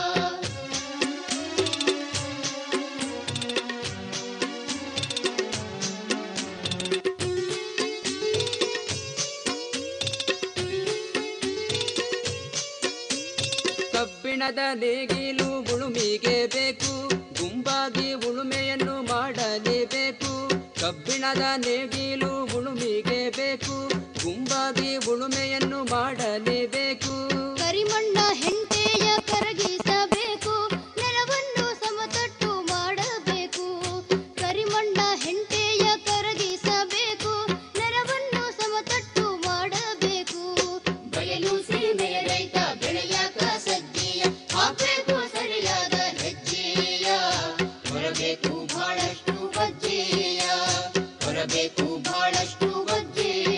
ಕಬ್ಬಿಣದ ನೇಗಿಲು ಉಳುಮಿಗೆ ಬೇಕು ಗುಂಪಾಗಿ ಉಳುಮೆಯನ್ನು ಮಾಡಲೇಬೇಕು ಕಬ್ಬಿಣದ ನೇಗಿಲು ಉಳುಮಿಗೆ ಬೇಕು ಗುಂಪಾಗಿ ಉಳುಮೆಯನ್ನು ಮಾಡಲೇಬೇಕು ಕರಿಮಣ್ಣ ಹೆಂಟೆಯ ಕರಗಿಸಬೇಕು ನೆಲವನ್ನು ಸಮತಟ್ಟು ಮಾಡಬೇಕು ಕರಿಮಣ್ಣ ಹೆಂಟೆಯ ಕರಗಿಸಬೇಕು ನೆಲವನ್ನು ಸಮತಟ್ಟು ಮಾಡಬೇಕು ಬಯಲು ಸೀಮೆಯ ರೈತ ಬೆಳೆಯಾಕ ಸಜ್ಜೆಯ ಹಾಕಬೇಕು ಸರಿಯಾದ ಹೆಜ್ಜೆಯ ಹೊರಬೇಕು ಬಹಳಷ್ಟು ವಜ್ಜೆಯ ಹೊರಬೇಕು ಬಹಳಷ್ಟು ವಜ್ಜೆಯ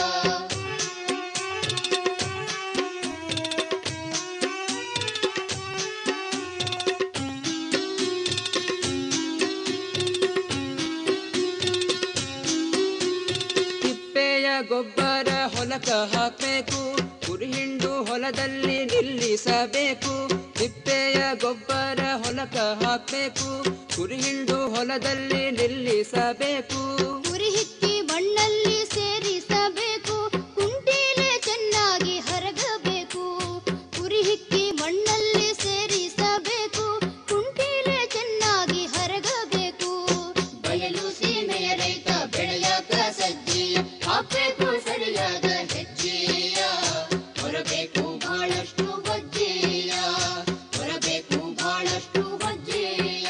ತಿಪ್ಪೆಯ ಗೊಬ್ಬರ ಹೊಲಕ ಹಾಕಬೇಕು ಕುರಿಹಿಂಡು ಹೊಲದಲ್ಲಿ ನಿಲ್ಲಿಸಬೇಕು ತಿಪ್ಪೆಯ ಗೊಬ್ಬರ ಹೊಲಕ ಹಾಕಬೇಕು ಕುರಿಹಿಂಡು ಹೊಲದಲ್ಲಿ ನಿಲ್ಲಿಸಬೇಕು ಉರಿ ಹಿಕ್ಕಿ ಮಣ್ಣಲ್ಲಿ ಸೇರಿಸಬೇಕು ಕುಂಟೀಲೆ ಚೆನ್ನಾಗಿ ಹರಗಬೇಕು ಉರಿ ಹಿಕ್ಕಿ ಮಣ್ಣಲ್ಲಿ ಸೇರಿಸಬೇಕು ಕುಂಟೀಲೆ ಚೆನ್ನಾಗಿ ಹರಗಬೇಕು ಬಯಲು ಸೀಮೆಯ ರೈತ ಬೆಳೆಯಾಕ ಸಜ್ಜೆಯ ಹಾಕಬೇಕು ಸರಿಯಾದ ಹೆಜ್ಜೆಯ ಹೊರಬೇಕು ಬಹಳಷ್ಟು ವಜ್ಜೆಯ ಹೊರಬೇಕು ಬಹಳಷ್ಟು ವಜ್ಜೆಯ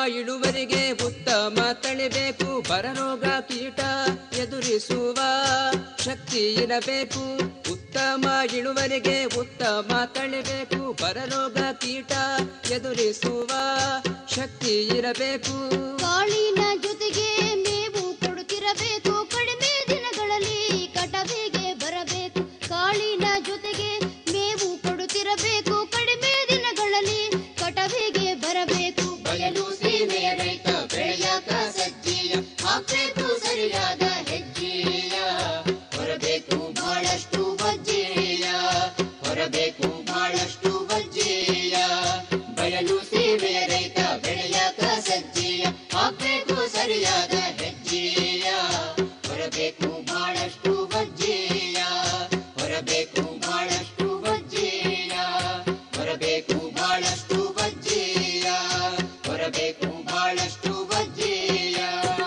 ಇಳುವರಿಗೆ ಉತ್ತಮ ತಳಿಬೇಕು ಬರರೋಗ ಕೀಟ ಎದುರಿಸುವ ಶಕ್ತಿ ಇರಬೇಕು ಉತ್ತಮ ಇಳುವರಿಗೆ ಉತ್ತಮ ತಳಿಬೇಕು ಬರರೋಗ ಕೀಟ ಎದುರಿಸುವ ಶಕ್ತಿ ಇರಬೇಕು ಕಾಳಿನ ಜೊತೆಗೆ ಮೇವು ಕೊಡುತ್ತಿರಬೇಕು ಕಡಿಮೆ ದಿನಗಳಲ್ಲಿ ಕಟವಿಗೆ ಬರಬೇಕು ಕಾಳಿನ ಜೊತೆಗೆ ಮೇವು ಕೊಡುತ್ತಿರಬೇಕು ಕಡಿಮೆ ದಿನಗಳಲ್ಲಿ ಕಟವಿಗೆ ಬರಬೇಕು ಬಯಲು ಸೀಮೆಯ ರೈತ ಬೆಳೆಯಾಕ ಸಜ್ಜೀಯ ಹಾಕ್ಬೇಕು ಸರಿಯಾದ ಹೆಜ್ಜೆಯ ಹೊರಬೇಕು ಬಹಳಷ್ಟು ವಜ್ಜೆಯ ಹೊರಬೇಕು ಬಹಳಷ್ಟು ವಜ್ಜೆಯ ಬಯಲು ಸೀಮೆಯ ರೈತ ಬೆಳೆಯಾಕ ಸಜ್ಜೀಯ ಹಾಕ್ಬೇಕು ಸರಿಯಾದ ಹೆಜ್ಜೆಯ ಹೊರಬೇಕು ಬಹಳಷ್ಟು ವಜ್ಜೆಯ ಹೊರಬೇಕು ಬಹಳಷ್ಟು ವಜ್ಜೆಯ ಹೊರಬೇಕು ಬಹಳಷ್ಟು ವಜ್ಜೆಯ ಹೊರಬೇಕು ಬಹಳಷ್ಟು ವಜ್ಜೆಯ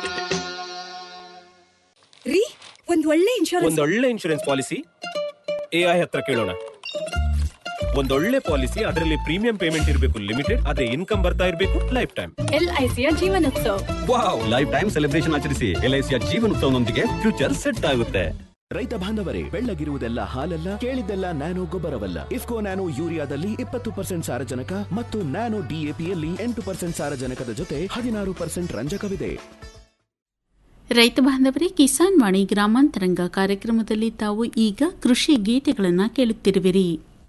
ರೀ ಒಂದ್ ಒಳ್ಳೆ ಇನ್ಶೂರೆನ್ಸ್ ಒಂದೊಳ್ಳೆ ಇನ್ಶೂರೆನ್ಸ್ ಪಾಲಿಸಿ ಎ ಐ ಹತ್ರ ಕೇಳೋಣ ಒಂದೊಳ್ಳೆ ಪಾಲಿಸಿ ಅದರಲ್ಲಿ ಪ್ರೀಮಿಯಂ ಪೇಮೆಂಟ್ ಇರಬೇಕು ಲಿಮಿಟೆಡ್ ಅದೇ ಇನ್ಕಮ್ ಬರ್ತಾ ಇರಬೇಕು ಲೈಫ್ ಟೈಮ್ ಎಲ್ ಐ ಸಿಯ ಜೀವನೋತ್ಸವ ವಾವ್ ಲೈಫ್ ಟೈಮ್ ಸೆಲೆಬ್ರೇಷನ್ ಆಚರಿಸಿ ಎಲ್ಐಸಿಯ ಜೀವನೋತ್ಸವನೊಂದಿಗೆ ಫ್ಯೂಚರ್ ಸೆಟ್ ಆಗುತ್ತೆ ರೈತ ಬಾಂಧವರೇ ಬೆಳ್ಳಗಿರುವುದೆಲ್ಲ ಹಾಲಲ್ಲ ಕೇಳಿದ್ದೆಲ್ಲ ನ್ಯಾನೋ ಗೊಬ್ಬರವಲ್ಲ ಇಫ್ಕೋ ನ್ಯಾನೋ ಯೂರಿಯಾದಲ್ಲಿ ಇಪ್ಪತ್ತು ಪರ್ಸೆಂಟ್ ಸಾರಜನಕ ಮತ್ತು ನ್ಯಾನೋ ಡಿಎಪಿಯಲ್ಲಿ ಎಂಟು ಪರ್ಸೆಂಟ್ ಸಾರಜನಕದ ಜೊತೆ ಹದಿನಾರು ಪರ್ಸೆಂಟ್ ರಂಜಕವಿದೆ ರೈತ ಬಾಂಧವರೇ ಕಿಸಾನ್ ವಾಣಿ ಗ್ರಾಮಾಂತರಂಗ ಕಾರ್ಯಕ್ರಮದಲ್ಲಿ ತಾವು ಈಗ ಕೃಷಿ ಗೀತೆಗಳನ್ನು ಕೇಳುತ್ತಿರುವಿರಿ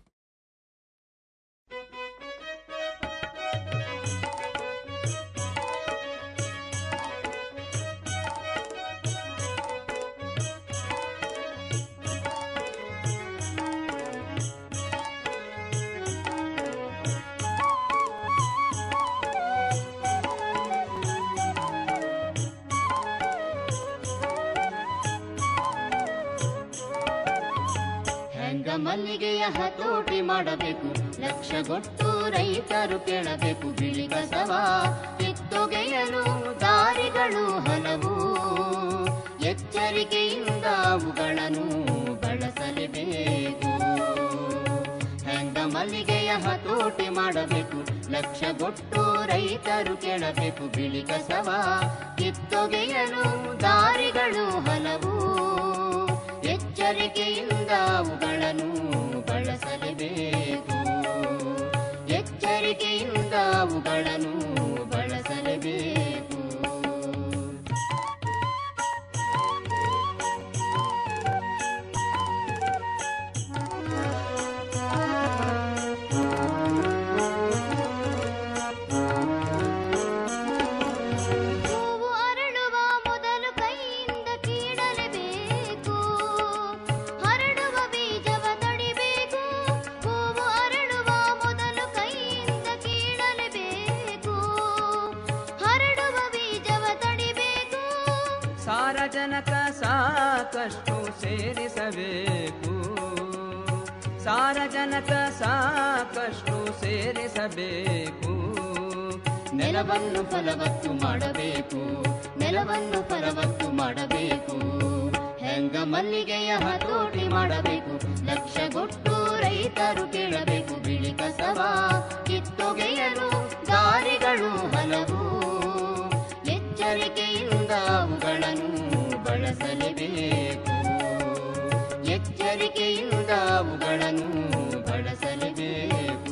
ಹೆಂಗ ಮಲ್ಲಿಗೆಯ ಹತೋಟಿ ಮಾಡಬೇಕು ಲಕ್ಷಗೊಟ್ಟು ರೈತರು ಕೇಳಬೇಕು ಬಿಳಿ ಕಸವ ಕಿತ್ತೊಗೆಯಲು ದಾರಿಗಳು ಹಲವು ಎಚ್ಚರಿಕೆಯಿಂದ ಅವುಗಳನ್ನು ಬಳಸಲೇಬೇಕು ಹೆಂಗ ಮಲ್ಲಿಗೆಯ ಹತೋಟಿ ಮಾಡಬೇಕು ಲಕ್ಷಗೊಟ್ಟು ರೈತರು ಕೇಳಬೇಕು ಬಿಳಿ ಕಸವ ಕಿತ್ತೊಗೆಯಲು ದಾರಿಗಳು ಹಲವು ಎಚ್ಚರಿಕೆಯಿಂದ ಅವುಗಳನ್ನು ಬಳಸಲೇಬೇಕು ಎಚ್ಚರಿಕೆಯಿಂದ ಅವುಗಳನ್ನು ಬಳಸಲೇಬೇಕು ಹೂವು ಅರಳುವ ಮೊದಲು ಕೈಯಿಂದ ಕೀಳಲೇಬೇಕು ಹರಡುವ ಬೀಜವ ತಡಿಬೇಕು ಹೂವು ಅರಳುವ ಮೊದಲು ಕೈಯಿಂದ ಕೀಳಲೇಬೇಕು ಹರಡುವ ಬೀಜವ ತಡಿಬೇಕು ಸಾರಜನಕ ಸಾಕಷ್ಟು ಸೇರಿಸಬೇಕು ಸಾರಜನಕ ಸಾಕಷ್ಟು ಸೇರಿಸಬೇಕು ನೆಲವನ್ನು ಫಲವತ್ತು ಮಾಡಬೇಕು ನೆಲವನ್ನು ಫಲವತ್ತು ಮಾಡಬೇಕು ಹೆಂಗ ಮಲ್ಲಿಗೆಯ ಹತೋಟಿ ಮಾಡಬೇಕು ಲಕ್ಷಗೊಟ್ಟು ರೈತರು ಕೇಳಬೇಕು ಬಿಳಿ ಕಸವ ಕಿತ್ತೊಗೆಯಲು ದಾರಿಗಳು ಹಲವು ಎಚ್ಚರಿಕೆಯಿಂದ ಅವುಗಳನ್ನು ಬಳಸಲೇಬೇಕು ಎಚ್ಚರಿಕೆಯಿಂದ ಅವುಗಳನ್ನು ಬಳಸಲೇಬೇಕು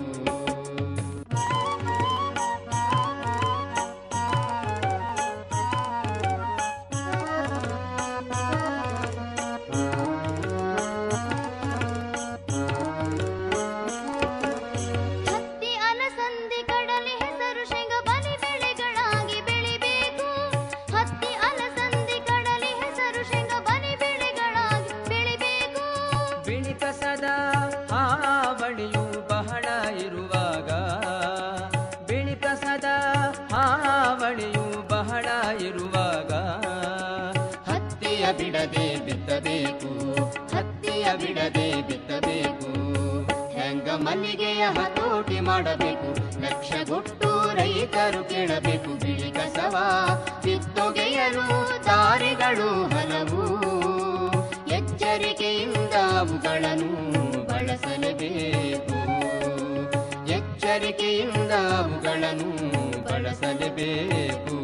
ಹತ್ತಿ ಅಲಸಂದಿ ಕಡಲೆ ಹೆಸರು ಶೇಂಗ ಬಲಿ ಬೆಳೆಗಳಾಗಿ ಬೆಳಿಬೇಕು ಹತ್ತಿ ಅಲಸಂದಿ ಕಡಲೆ ಹೆಸರು ಶೇಂಗ ಬಲಿ ಬೆಳೆಗಳಾಗಿ ಬೆಳಿಬೇಕು ಬಿಳಿ ಕಸದ ಹಾವಳಿಯು ಬಹಳ ಇರುವಾಗ ಬಿಳಿ ಕಸದ ಹಾವಳಿಯು ಬಹಳ ಇರುವಾಗ ಹತ್ತಿಯ ಬಿಡದೆ ಬಿತ್ತಬೇಕು ಹತ್ತಿಯ ಬಿಡದೆ ಬಿತ್ತಬೇಕು ಹೆಂಗ ಮಲ್ಲಿಗೆಯ ಹತೋಟಿ ಮಾಡಬೇಕು ಲಕ್ಷಗೊಟ್ಟು ರೈತರು ಕೇಳಬೇಕು ಬಿಳಿ ಕಸವ ಕಿತ್ತೊಗೆಯಲು ದಾರಿಗಳು ಹಲವು ಎಚ್ಚರಿಕೆಯಿಂದ ಅವುಗಳನ್ನು ಬಳಸಲೇಬೇಕು ಎಚ್ಚರಿಕೆಯಿಂದ ಅವುಗಳನ್ನು ಬಳಸಲೇಬೇಕು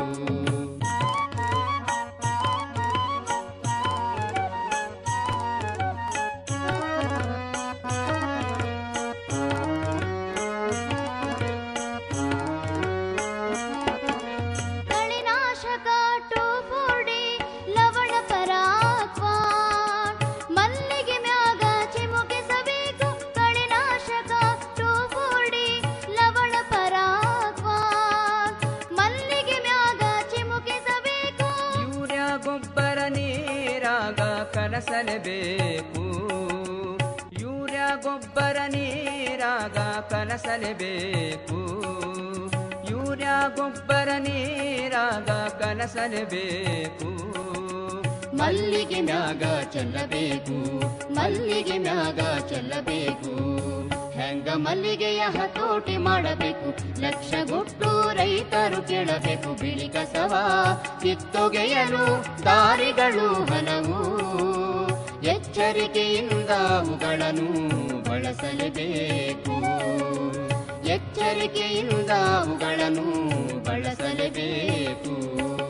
ಕಳೆನಾಶಕ ಟೋಫೋಡಿ ಲವಣ ಪರಾಕ್ವಾ ಮಲ್ಲಿಗೆ ಮ್ಯಾಗ ಚಿಮುಕಿಸಬೇಕು ಕಳೆನಾಶಕ ಟೋಫೋಡಿ ಲವಣ ಪರಾಕ್ವಾ ಮಲ್ಲಿಗೆ ಮ್ಯಾಗ ಚಿಮುಕಿಸಬೇಕು ಯೂರಿಯಾ ಗೊಬ್ಬರ ನೀರಾಗ ಕಲಸಲೇಬೇಕು ಯೂರಿಯಾ ಗೊಬ್ಬರ ನೀರಾಗ ಕಲಸಲೇಬೇಕು ಯೂರಿಯಾ ಗೊಬ್ಬರ ನೀರಾಗ ಕಲಸಲೇಬೇಕು ಮಲ್ಲಿಗೆ ಮ್ಯಾಗ ಚೆಲ್ಲಬೇಕು ಮಲ್ಲಿಗೆ ಮ್ಯಾಗ ಚೆಲ್ಲಬೇಕು ಹೆಂಗ ಮಲ್ಲಿಗೆಯ ಹತೋಟಿ ಮಾಡಬೇಕು ಲಕ್ಷಗೊಟ್ಟು ರೈತರು ಕೇಳಬೇಕು ಬಿಳಿ ಕಸವ ಕಿತ್ತೊಗೆಯಲು ದಾರಿಗಳು ಹಲವು ಎಚ್ಚರಿಕೆಯಿಂದ ಅವುಗಳನ್ನು ಬಳಸಲೇಬೇಕು ಎಚ್ಚರಿಕೆಯಿಂದ ಅವುಗಳನ್ನು ಬಳಸಲೇಬೇಕು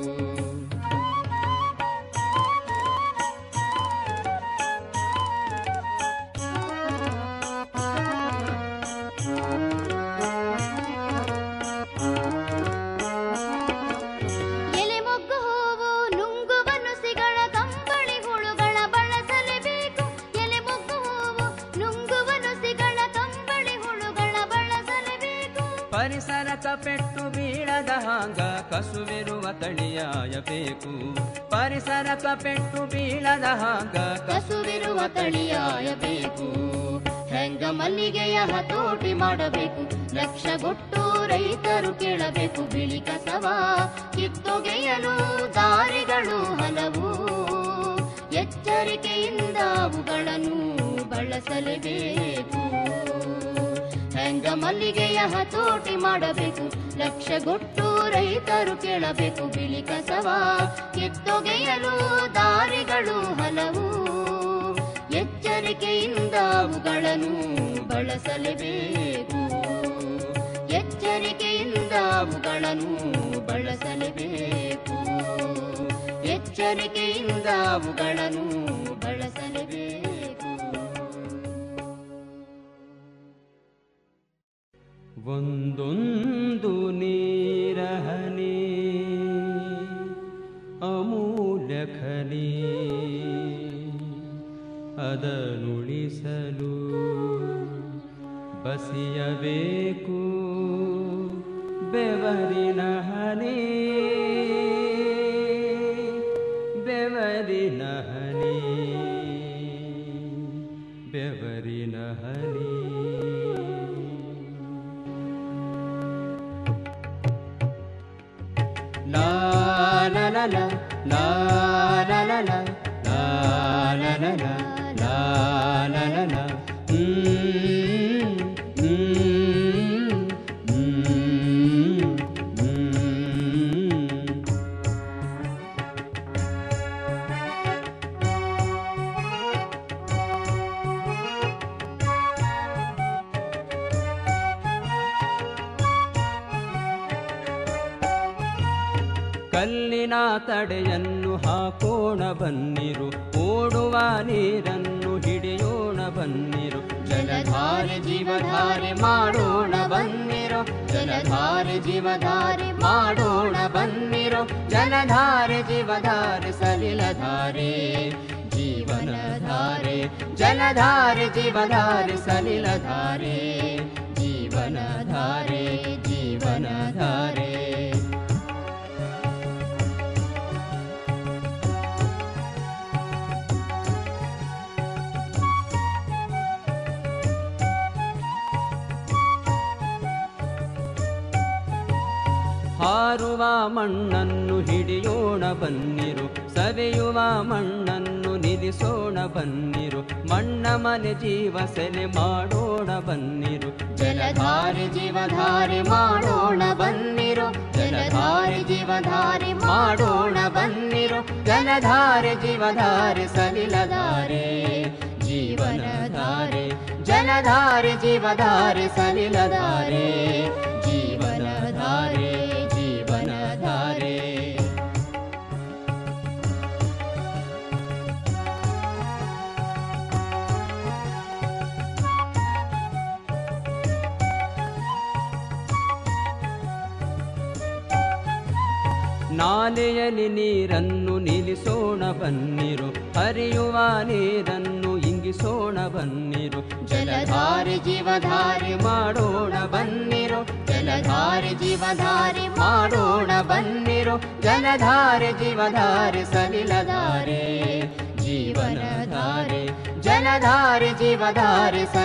ಎಲೆ ಮೊಗ್ಗು ಹೂವು ನುಂಗುವ ನುಸಿಗಳ ಕಂಬಳಿ ಹುಳುಗಳ ಬಳಸಲೇಬೇಕು ಎಲೆ ಮೊಗ್ಗು ಹೂವು ನುಂಗುವ ನುಸಿಗಳ ಕಂಬಳಿ ಹುಳುಗಳ ಬಳಸಲೇಬೇಕು ಪರಿಸರಕ ಪೆಟ್ಟು ಬೀಳದ ಹಾಂಗ ಕಸುವಿರುವ ತಳಿಯಾಯಬೇಕು ಪರಿಸರಕ ಪೆಟ್ಟು ಬೀಳದ ಹಾಂಗ ಕಸುವಿರುವ ತಳಿಯಾಯಬೇಕು ಹೆಂಗ ಮಲ್ಲಿಗೆಯ ಹತೋಟಿ ಮಾಡಬೇಕು ಲಕ್ಷಗೊಟ್ಟು ರೈತರು ಕೇಳಬೇಕು ಬಿಳಿ ಕಸವ ಕಿತ್ತೊಗೆಯಲು ದಾರಿಗಳು ಹಲವು ಎಚ್ಚರಿಕೆಯಿಂದ ಅವುಗಳನ್ನು ಬಳಸಲೇಬೇಕು ಹೆಂಗ ಮಲ್ಲಿಗೆಯ ಹತೋಟಿ ಮಾಡಬೇಕು ಲಕ್ಷಗೊಟ್ಟು ರೈತರು ಕೇಳಬೇಕು ಬಿಳಿ ಕಸವ ಕಿತ್ತೊಗೆಯಲು ದಾರಿಗಳು ಹಲವು ಎಚ್ಚರಿಕೆಯಿಂದ ಅವುಗಳನ್ನು ಬಳಸಲೇಬೇಕು ಎಚ್ಚರಿಕೆಯಿಂದ ಅವುಗಳನ್ನು ಬಳಸಲೇಬೇಕು ಎಚ್ಚರಿಕೆಯಿಂದ ಅವುಗಳನ್ನು ಬಳಸಲೇಬೇಕು ಒಂದೊಂದು ನೀರಹನಿ ಅಮೂಲ್ಯ ಖನಿ ಅದನುಳಿಸಲು ಬಸಿಯಬೇಕು ಬೆವರಿನ ಹನಿ ಬೆವರಿನ ಹನಿ ಬೆವರಿನ ಹನಿ La la la la la la la la la la la la la la la la Mm, mm, mm, mm. ಕಲ್ಲಿನ ತಡೆಯನ್ನು ಹಾಕೋಣ ಬನ್ನಿರು ಓಡುವ ನೀರನ್ನು ಹಿಡಿಯೋಣ ಬನ್ನಿರು ಜಲಧಾರೆ ಜೀವಧಾರೆ ಮಾಡೋಣ ಬನ್ನಿರೋ ಜಲಧಾರೆ ಜೀವಧಾರೆ ಮಾಡೋಣ ಬನ್ನಿರೋ ಜಲಧಾರೆ ಜೀವಧಾರೆ ಸಲಿಲಧಾರೆ ಜೀವನಧಾರೆ ಜಲಧಾರೆ ಜೀವಧಾರೆ ಸಲಿಲಧಾರೆ ಜೀವನಧಾರೆ ಜೀವನಧಾರೆ ಹಾರುವ ಮಣ್ಣನ್ನು ಹಿಡಿಯೋಣ ಬನ್ನಿರು ಸವೆಯುವ ಮಣ್ಣನ್ನು ನಿಲ್ಲಿಸೋಣ ಬನ್ನಿರು ಮಣ್ಣ ಮನೆ ಜೀವ ಸೆಲೆ ಮಾಡೋಣ ಬನ್ನಿರು ಜಲಧಾರೆ ಜೀವಧಾರೆ ಮಾಡೋಣ ಬನ್ನಿರೋ ಜಲಧಾರೆ ಜೀವಧಾರೆ ಮಾಡೋಣ ಬನ್ನಿರೋ ಜಲಧಾರೆ ಜೀವಧಾರೆ ಸಲಿಲಧಾರೆ ಜೀವನಧಾರೆ ಜಲಧಾರೆ ಜೀವಧಾರೆ ಸಲಿಲಧಾರೆ ಜೀವನಧಾರೆ ನಾಲೆಯಲ್ಲಿ ನೀರನ್ನು ನಿಲ್ಲಿಸೋಣ ಬನ್ನಿರು ಹರಿಯುವ ನೀರನ್ನು ಇಂಗಿಸೋಣ ಬನ್ನಿರು ಜಲಧಾರೆ ಜೀವಧಾರೆ ಮಾಡೋಣ ಬನ್ನಿರು ಜಲಧಾರೆ ಜೀವಧಾರೆ ಮಾಡೋಣ ಬನ್ನಿರು ಜಲಧಾರೆ ಜೀವಧಾರೆ ಸಲಿಲಧಾರೆ ಜೀವನಧಾರೆ ಜಲಧಾರೆ ಜೀವಧಾರೆ ಸ